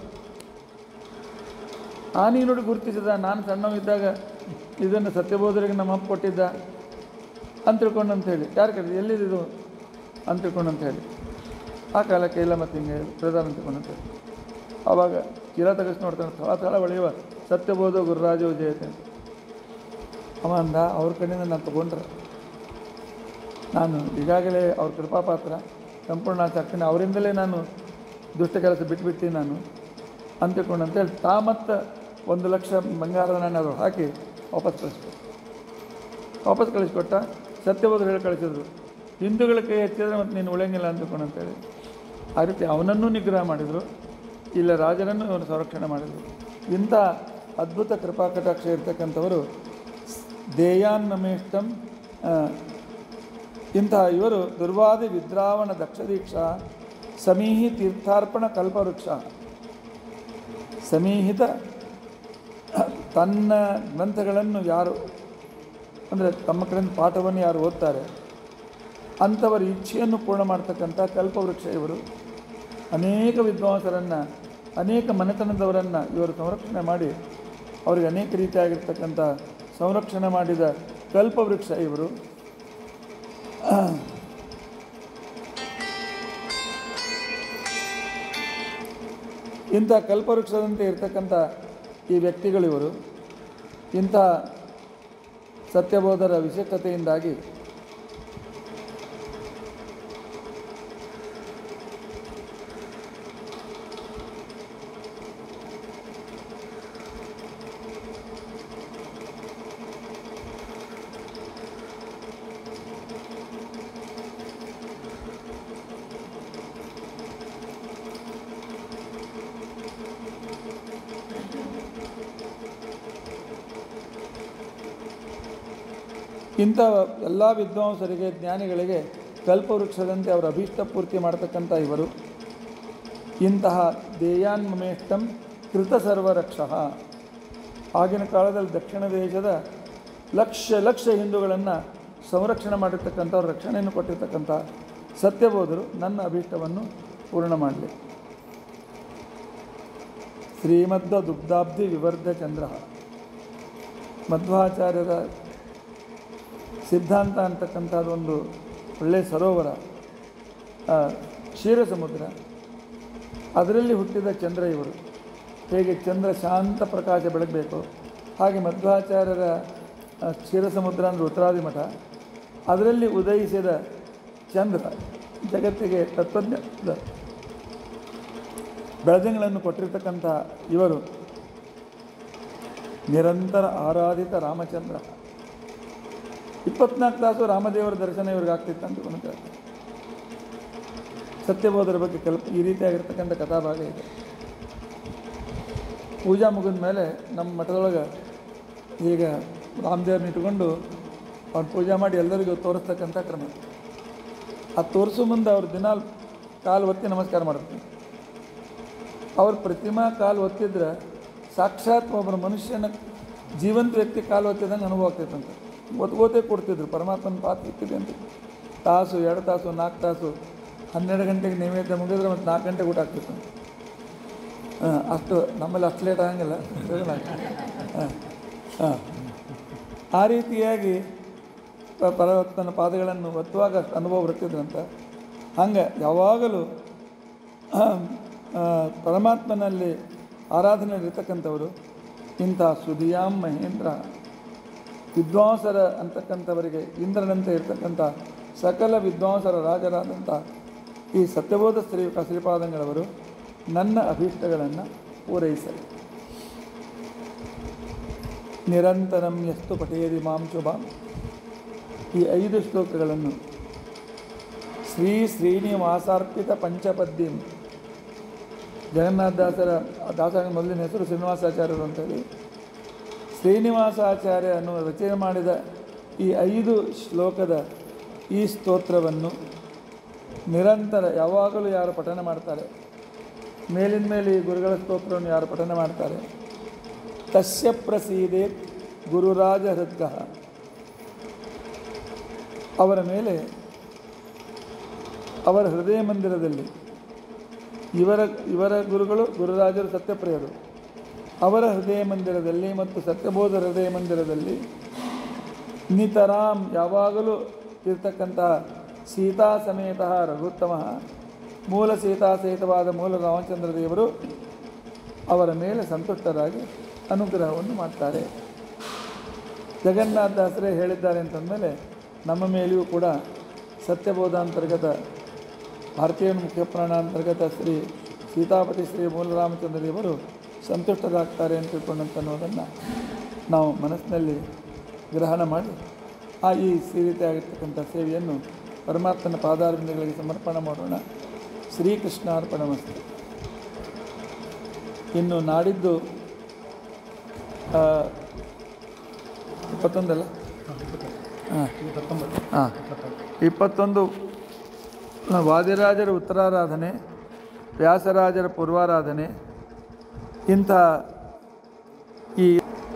ಆನೆ ನೋಡಿ ಗುರುತಿಸಿದ ನಾನು ಸಣ್ಣವಿದ್ದಾಗ ಇದನ್ನು ಸತ್ಯಬೋಧರಿಗೆ ನಮ್ಮ ಅಪ್ಪ ಕೊಟ್ಟಿದ್ದ ಅಂತ ತಿಳ್ಕೊಂಡು ಅಂತ ಹೇಳಿ ಯಾರು ಕರೀ ಎಲ್ಲಿದ್ದು ಅಂತ ತಿಳ್ಕೊಂಡು ಅಂತ ಹೇಳಿ ಆ ಕಾಲಕ್ಕೆ ಇಲ್ಲ ಮತ್ತು ಹಿಂಗೆ ಪ್ರಧಾನ ಅಂತ ತಿಳ್ಕೊಂಡು ಅಂತ ಹೇಳಿ ಆವಾಗ ಕಿಲ ತೆಗೆಸಿ ನೋಡ್ತಾನೆ ಥಳ ಥಳ ಹೊಳೆಯುವ ಸತ್ಯಬೋಧ ಗುರುರಾಜೋ ಜಯತೆ ಅಂತ. ಅವ ಅಂದ ಅವ್ರ ಕಡೆಯಿಂದ ನಾನು ತೊಗೊಂಡ್ರೆ ನಾನು ಈಗಾಗಲೇ ಅವ್ರ ಕೃಪಾಪಾತ್ರ ಸಂಪೂರ್ಣ ಆಗ್ತೀನಿ ಅವರಿಂದಲೇ ನಾನು ದುಷ್ಟ ಕೆಲಸ ಬಿಟ್ಬಿಡ್ತೀನಿ ನಾನು ಅಂತ ತಿಳ್ಕೊಂಡು ಅಂತೇಳಿ ತಾ ಮತ್ತು ಒಂದು ಲಕ್ಷ ಬಂಗಾರದ ನಾಣ್ಯ ಅದು ಹಾಕಿ ವಾಪಸ್ ಕಳಿಸ್ಕೊಟ್ಟು ವಾಪಸ್ ಕಳಿಸ್ಕೊಟ್ಟ ಸತ್ಯಬೋಧರು ಹೇಳಿ ಕಳಿಸಿದ್ರು ಹಿಂದೂಗಳ ಕೈ ಎತ್ತಿದ್ರೆ ಮತ್ತು ನೀನು ಉಳಿಯಂಗಿಲ್ಲ ಅಂತ ತಿಳ್ಕೊಂಡು ಅಂತೇಳಿ ಆ ರೀತಿ ಅವನನ್ನೂ ನಿಗ್ರಹ ಮಾಡಿದರು ಇಲ್ಲ ರಾಜರನ್ನು ಅವನು ಸಂರಕ್ಷಣೆ ಮಾಡಿದರು ಇಂಥ ಅದ್ಭುತ ಕೃಪಾಕಟಾಕ್ಷ ಇರ್ತಕ್ಕಂಥವರು ದೇಯಾನ್ನಮೇಷ್ಟಂ ಆ, ಇಂತಹ ಇವರು ದುರ್ವಾದಿ ವಿದ್ರಾವಣ ದಕ್ಷದೀಕ್ಷ ಸಮೀಹಿ ತೀರ್ಥಾರ್ಪಣ ಕಲ್ಪವೃಕ್ಷ ಸಮೀಹಿತ ತನ್ನ ಗ್ರಂಥಗಳನ್ನು ಯಾರು ಅಂದರೆ ತಮ್ಮ ಕಡೆಯಿಂದ ಪಾಠವನ್ನು ಯಾರು ಓದ್ತಾರೆ ಅಂಥವರ ಇಚ್ಛೆಯನ್ನು ಪೂರ್ಣ ಮಾಡ್ತಕ್ಕಂಥ ಕಲ್ಪವೃಕ್ಷ ಇವರು ಅನೇಕ ವಿದ್ವಾಂಸರನ್ನು ಅನೇಕ ಮನೆತನದವರನ್ನು ಇವರು ಸಂರಕ್ಷಣೆ ಮಾಡಿ ಅವರಿಗೆ ಅನೇಕ ರೀತಿಯಾಗಿರ್ತಕ್ಕಂಥ ಸಂರಕ್ಷಣೆ ಮಾಡಿದ ಕಲ್ಪವೃಕ್ಷ ಇವರು ಇಂಥ ಕಲ್ಪವೃಕ್ಷದಂತೆ ಇರ್ತಕ್ಕಂಥ ಈ ವ್ಯಕ್ತಿಗಳಿವರು ಇಂಥ ಸತ್ಯಬೋಧರ ವಿಶಿಷ್ಟತೆಯಿಂದಾಗಿ ಇಂಥ ಎಲ್ಲ ವಿದ್ವಾಂಸರಿಗೆ ಜ್ಞಾನಿಗಳಿಗೆ ಕಲ್ಪವೃಕ್ಷದಂತೆ ಅವರ ಅಭೀಷ್ಟ ಪೂರ್ತಿ ಮಾಡ್ತಕ್ಕಂಥ ಇವರು ಇಂತಹ ದೇಯಾನ್ಮಮೇಷ್ಟಂ ಕೃತ ಸರ್ವರಕ್ಷಃ ಆಗಿನ ಕಾಲದಲ್ಲಿ ದಕ್ಷಿಣ ದೇಶದ ಲಕ್ಷ ಲಕ್ಷ ಹಿಂದೂಗಳನ್ನು ಸಂರಕ್ಷಣೆ ಮಾಡಿರ್ತಕ್ಕಂಥವ್ರು ರಕ್ಷಣೆಯನ್ನು ಕೊಟ್ಟಿರ್ತಕ್ಕಂಥ ಸತ್ಯಬೋಧರು ನನ್ನ ಅಭೀಷ್ಟವನ್ನು ಪೂರ್ಣ ಮಾಡಲಿ ಶ್ರೀಮದ್ದ ದುಗ್ಧಾಬ್ಧಿ ವಿವರ್ಧ ಚಂದ್ರ ಮಧ್ವಾಚಾರ್ಯರ ಸಿದ್ಧಾಂತ ಅಂತಕ್ಕಂಥದ್ದೊಂದು ಒಳ್ಳೆಯ ಸರೋವರ ಆ, ಕ್ಷೀರ ಸಮುದ್ರ ಅದರಲ್ಲಿ ಹುಟ್ಟಿದ ಚಂದ್ರ ಇವರು ಹೇಗೆ ಚಂದ್ರ ಶಾಂತ ಪ್ರಕಾಶ ಬೆಳಗಬೇಕು ಹಾಗೆ ಮಧ್ವಾಚಾರ್ಯರ ಆ, ಕ್ಷೀರ ಸಮುದ್ರ ಅಂದರೆ ಉತ್ತರಾದಿ ಮಠ ಅದರಲ್ಲಿ ಉದಯಿಸಿದ ಚಂದ್ರ ಜಗತ್ತಿಗೆ ತತ್ವಜ್ಞಾನದ ಬೆಳದಿಂಗಳನ್ನು ಕೊಟ್ಟಿರ್ತಕ್ಕಂಥ ಇವರು ನಿರಂತರ ಆರಾಧಿತ ರಾಮಚಂದ್ರ ಇಪ್ಪತ್ನಾಲ್ಕು ತಾಸು ರಾಮದೇವರ ದರ್ಶನ ಇವ್ರಿಗೆ ಆಗ್ತಿತ್ತು ಅಂತ ಒಂದು ಹೇಳ್ತಾರೆ. ಸತ್ಯಬೋಧರ ಬಗ್ಗೆ ಕಲ್ಪ ಈ ರೀತಿಯಾಗಿರ್ತಕ್ಕಂಥ ಕಥಾಭಾಗ ಇದೆ ಪೂಜಾ ಮುಗಿದ ಮೇಲೆ ನಮ್ಮ ಮಠದೊಳಗೆ ಈಗ ರಾಮದೇವ್ರನ್ನ ಇಟ್ಕೊಂಡು ಅವ್ರು ಪೂಜೆ ಮಾಡಿ ಎಲ್ಲರಿಗೂ ತೋರಿಸ್ತಕ್ಕಂಥ ಕ್ರಮ ಆ ತೋರಿಸೋ ಮುಂದೆ ಅವ್ರು ದಿನ ಕಾಲು ಒತ್ತಿ ನಮಸ್ಕಾರ ಮಾಡ್ತಾರೆ ಅವ್ರ ಪ್ರತಿಮಾ ಕಾಲು ಒತ್ತಿದ್ರೆ ಸಾಕ್ಷಾತ್ ಒಬ್ಬರ ಮನುಷ್ಯನ ಜೀವಂತ ವ್ಯಕ್ತಿ ಕಾಲು ಒತ್ತಿದಂಗೆ ಅನುಭವ ಆಗ್ತೈತಂತೆ ಒತ್ಕೋತೆ ಕೊಡ್ತಿದ್ರು ಪರಮಾತ್ಮನ ಪಾತ್ರ ಇಟ್ಟಿದೆ ಅಂತ ತಾಸು ಎರಡು ತಾಸು ನಾಲ್ಕು ತಾಸು ಹನ್ನೆರಡು ಗಂಟೆಗೆ ನೈವೇದ್ಯ ಮುಗಿದ್ರೆ ಮತ್ತು ನಾಲ್ಕು ಗಂಟೆಗೆ ಊಟ ಆಗ್ತಿತ್ತು ಹಾಂ ಅಷ್ಟು ನಮ್ಮಲ್ಲಿ ಅಷ್ಟು ಲೇಟ್ ಆಗಂಗಿಲ್ಲ ಹಾಂ ಹಾಂ ಆ ರೀತಿಯಾಗಿ ಪ- ಪರಮಾತ್ಮನ ಪಾದಗಳನ್ನು ಒತ್ತುವಾಗ ಅಷ್ಟು ಅನುಭವ ಬರ್ತಿದ್ರಂತ ಹಂಗೆ ಯಾವಾಗಲೂ ಆ, ಪರಮಾತ್ಮನಲ್ಲಿ ಆರಾಧನೆಯಲ್ಲಿರ್ತಕ್ಕಂಥವರು ಇಂಥ ಸುಧಿಯಾಂ ಮಹೇಂದ್ರ ವಿದ್ವಾಂಸರ ಅಂತಕ್ಕಂಥವರಿಗೆ ಇಂದ್ರನಂತೆ ಇರ್ತಕ್ಕಂಥ ಸಕಲ ವಿದ್ವಾಂಸರ ರಾಜರಾದಂಥ ಈ ಸತ್ಯಬೋಧ ಶ್ರೀ ಶ್ರೀಪಾದಂಗಳವರು ನನ್ನ ಅಭೀಷ್ಟಗಳನ್ನು ಪೂರೈಸಲಿ ನಿರಂತರಂ ಎಷ್ಟು ಪಠೇರಿ ಮಾಂ ಶುಭಾಂ ಈ ಐದು ಶ್ಲೋಕಗಳನ್ನು ಶ್ರೀ ಶ್ರೀನಿವಾಸಾರ್ಪಿತ ಪಂಚಪದ್ಯಂ ಜಗನ್ನಾಥದಾಸರ ದಾಸರ ಮೊದಲಿನ ಹೆಸರು ಶ್ರೀನಿವಾಸಾಚಾರ್ಯರು ಅಂತೇಳಿ ಶ್ರೀನಿವಾಸಾಚಾರ್ಯ ಅನ್ನುವ ರಚನೆ ಮಾಡಿದ ಈ ಐದು ಶ್ಲೋಕದ ಈ ಸ್ತೋತ್ರವನ್ನು ನಿರಂತರ ಯಾವಾಗಲೂ ಯಾರು ಪಠಣ ಮಾಡ್ತಾರೆ ಮೇಲಿನ ಮೇಲೆ ಈ ಗುರುಗಳ ಸ್ತೋತ್ರವನ್ನು ಯಾರು ಪಠಣ ಮಾಡ್ತಾರೆ ತಸ್ಯ ಪ್ರಸೀದೆ ಗುರುರಾಜ ಹೃದ್ಗ ಅವರ ಮೇಲೆ ಅವರ ಹೃದಯ ಮಂದಿರದಲ್ಲಿ ಇವರ ಇವರ ಗುರುಗಳು ಗುರುರಾಜರು ಸತ್ಯಪ್ರಿಯರು ಅವರ ಹೃದಯ ಮಂದಿರದಲ್ಲಿ ಮತ್ತು ಸತ್ಯಬೋಧ ಹೃದಯ ಮಂದಿರದಲ್ಲಿ ನಿತರಾಂ ಯಾವಾಗಲೂ ಇರ್ತಕ್ಕಂಥ ಸೀತಾ ಸಮೇತ ರಘುತ್ತಮ ಮೂಲ ಸೀತಾ ಸಹಿತವಾದ ಮೂಲ ರಾಮಚಂದ್ರ ದೇವರು ಅವರ ಮೇಲೆ ಸಂತುಷ್ಟರಾಗಿ ಅನುಗ್ರಹವನ್ನು ಮಾಡ್ತಾರೆ ಜಗನ್ನಾಥದಾಸರೇ ಹೇಳಿದ್ದಾರೆ ಅಂತಂದಮೇಲೆ ನಮ್ಮ ಮೇಲೆಯೂ ಕೂಡ ಸತ್ಯಬೋಧಾಂತರ್ಗತ ಭಾರತೀಯ ಮುಖ್ಯ ಪ್ರಾಣಾಂತರ್ಗತ ಶ್ರೀ ಸೀತಾಪತಿ ಶ್ರೀ ಮೂಲರಾಮಚಂದ್ರ ದೇವರು ಸಂತುಷ್ಟರಾಗ್ತಾರೆ ಅಂತ ತಿಳ್ಕೊಂಡಂತ ಅನ್ನೋದನ್ನು ನಾವು ಮನಸ್ಸಿನಲ್ಲಿ ಗ್ರಹಣ ಮಾಡಿ ಆ ಈ ರೀತಿಯಾಗಿರ್ತಕ್ಕಂಥ ಸೇವೆಯನ್ನು ಪರಮಾತ್ಮನ ಪಾದಾರವಿಂದಗಳಿಗೆ ಸಮರ್ಪಣೆ ಮಾಡೋಣ ಶ್ರೀಕೃಷ್ಣಾರ್ಪಣ ಮಸ್ತು ಇನ್ನು ನಾಡಿದ್ದು ಆ, ಇಪ್ಪತ್ತೊಂದಲ್ಲ ಹಾಂ ಹಾಂ ಇಪ್ಪತ್ತೊಂದು ವಾದಿರಾಜರ ಉತ್ತರಾರಾಧನೆ ವ್ಯಾಸರಾಜರ ಪೂರ್ವಾರಾಧನೆ ಇಂಥ ಈ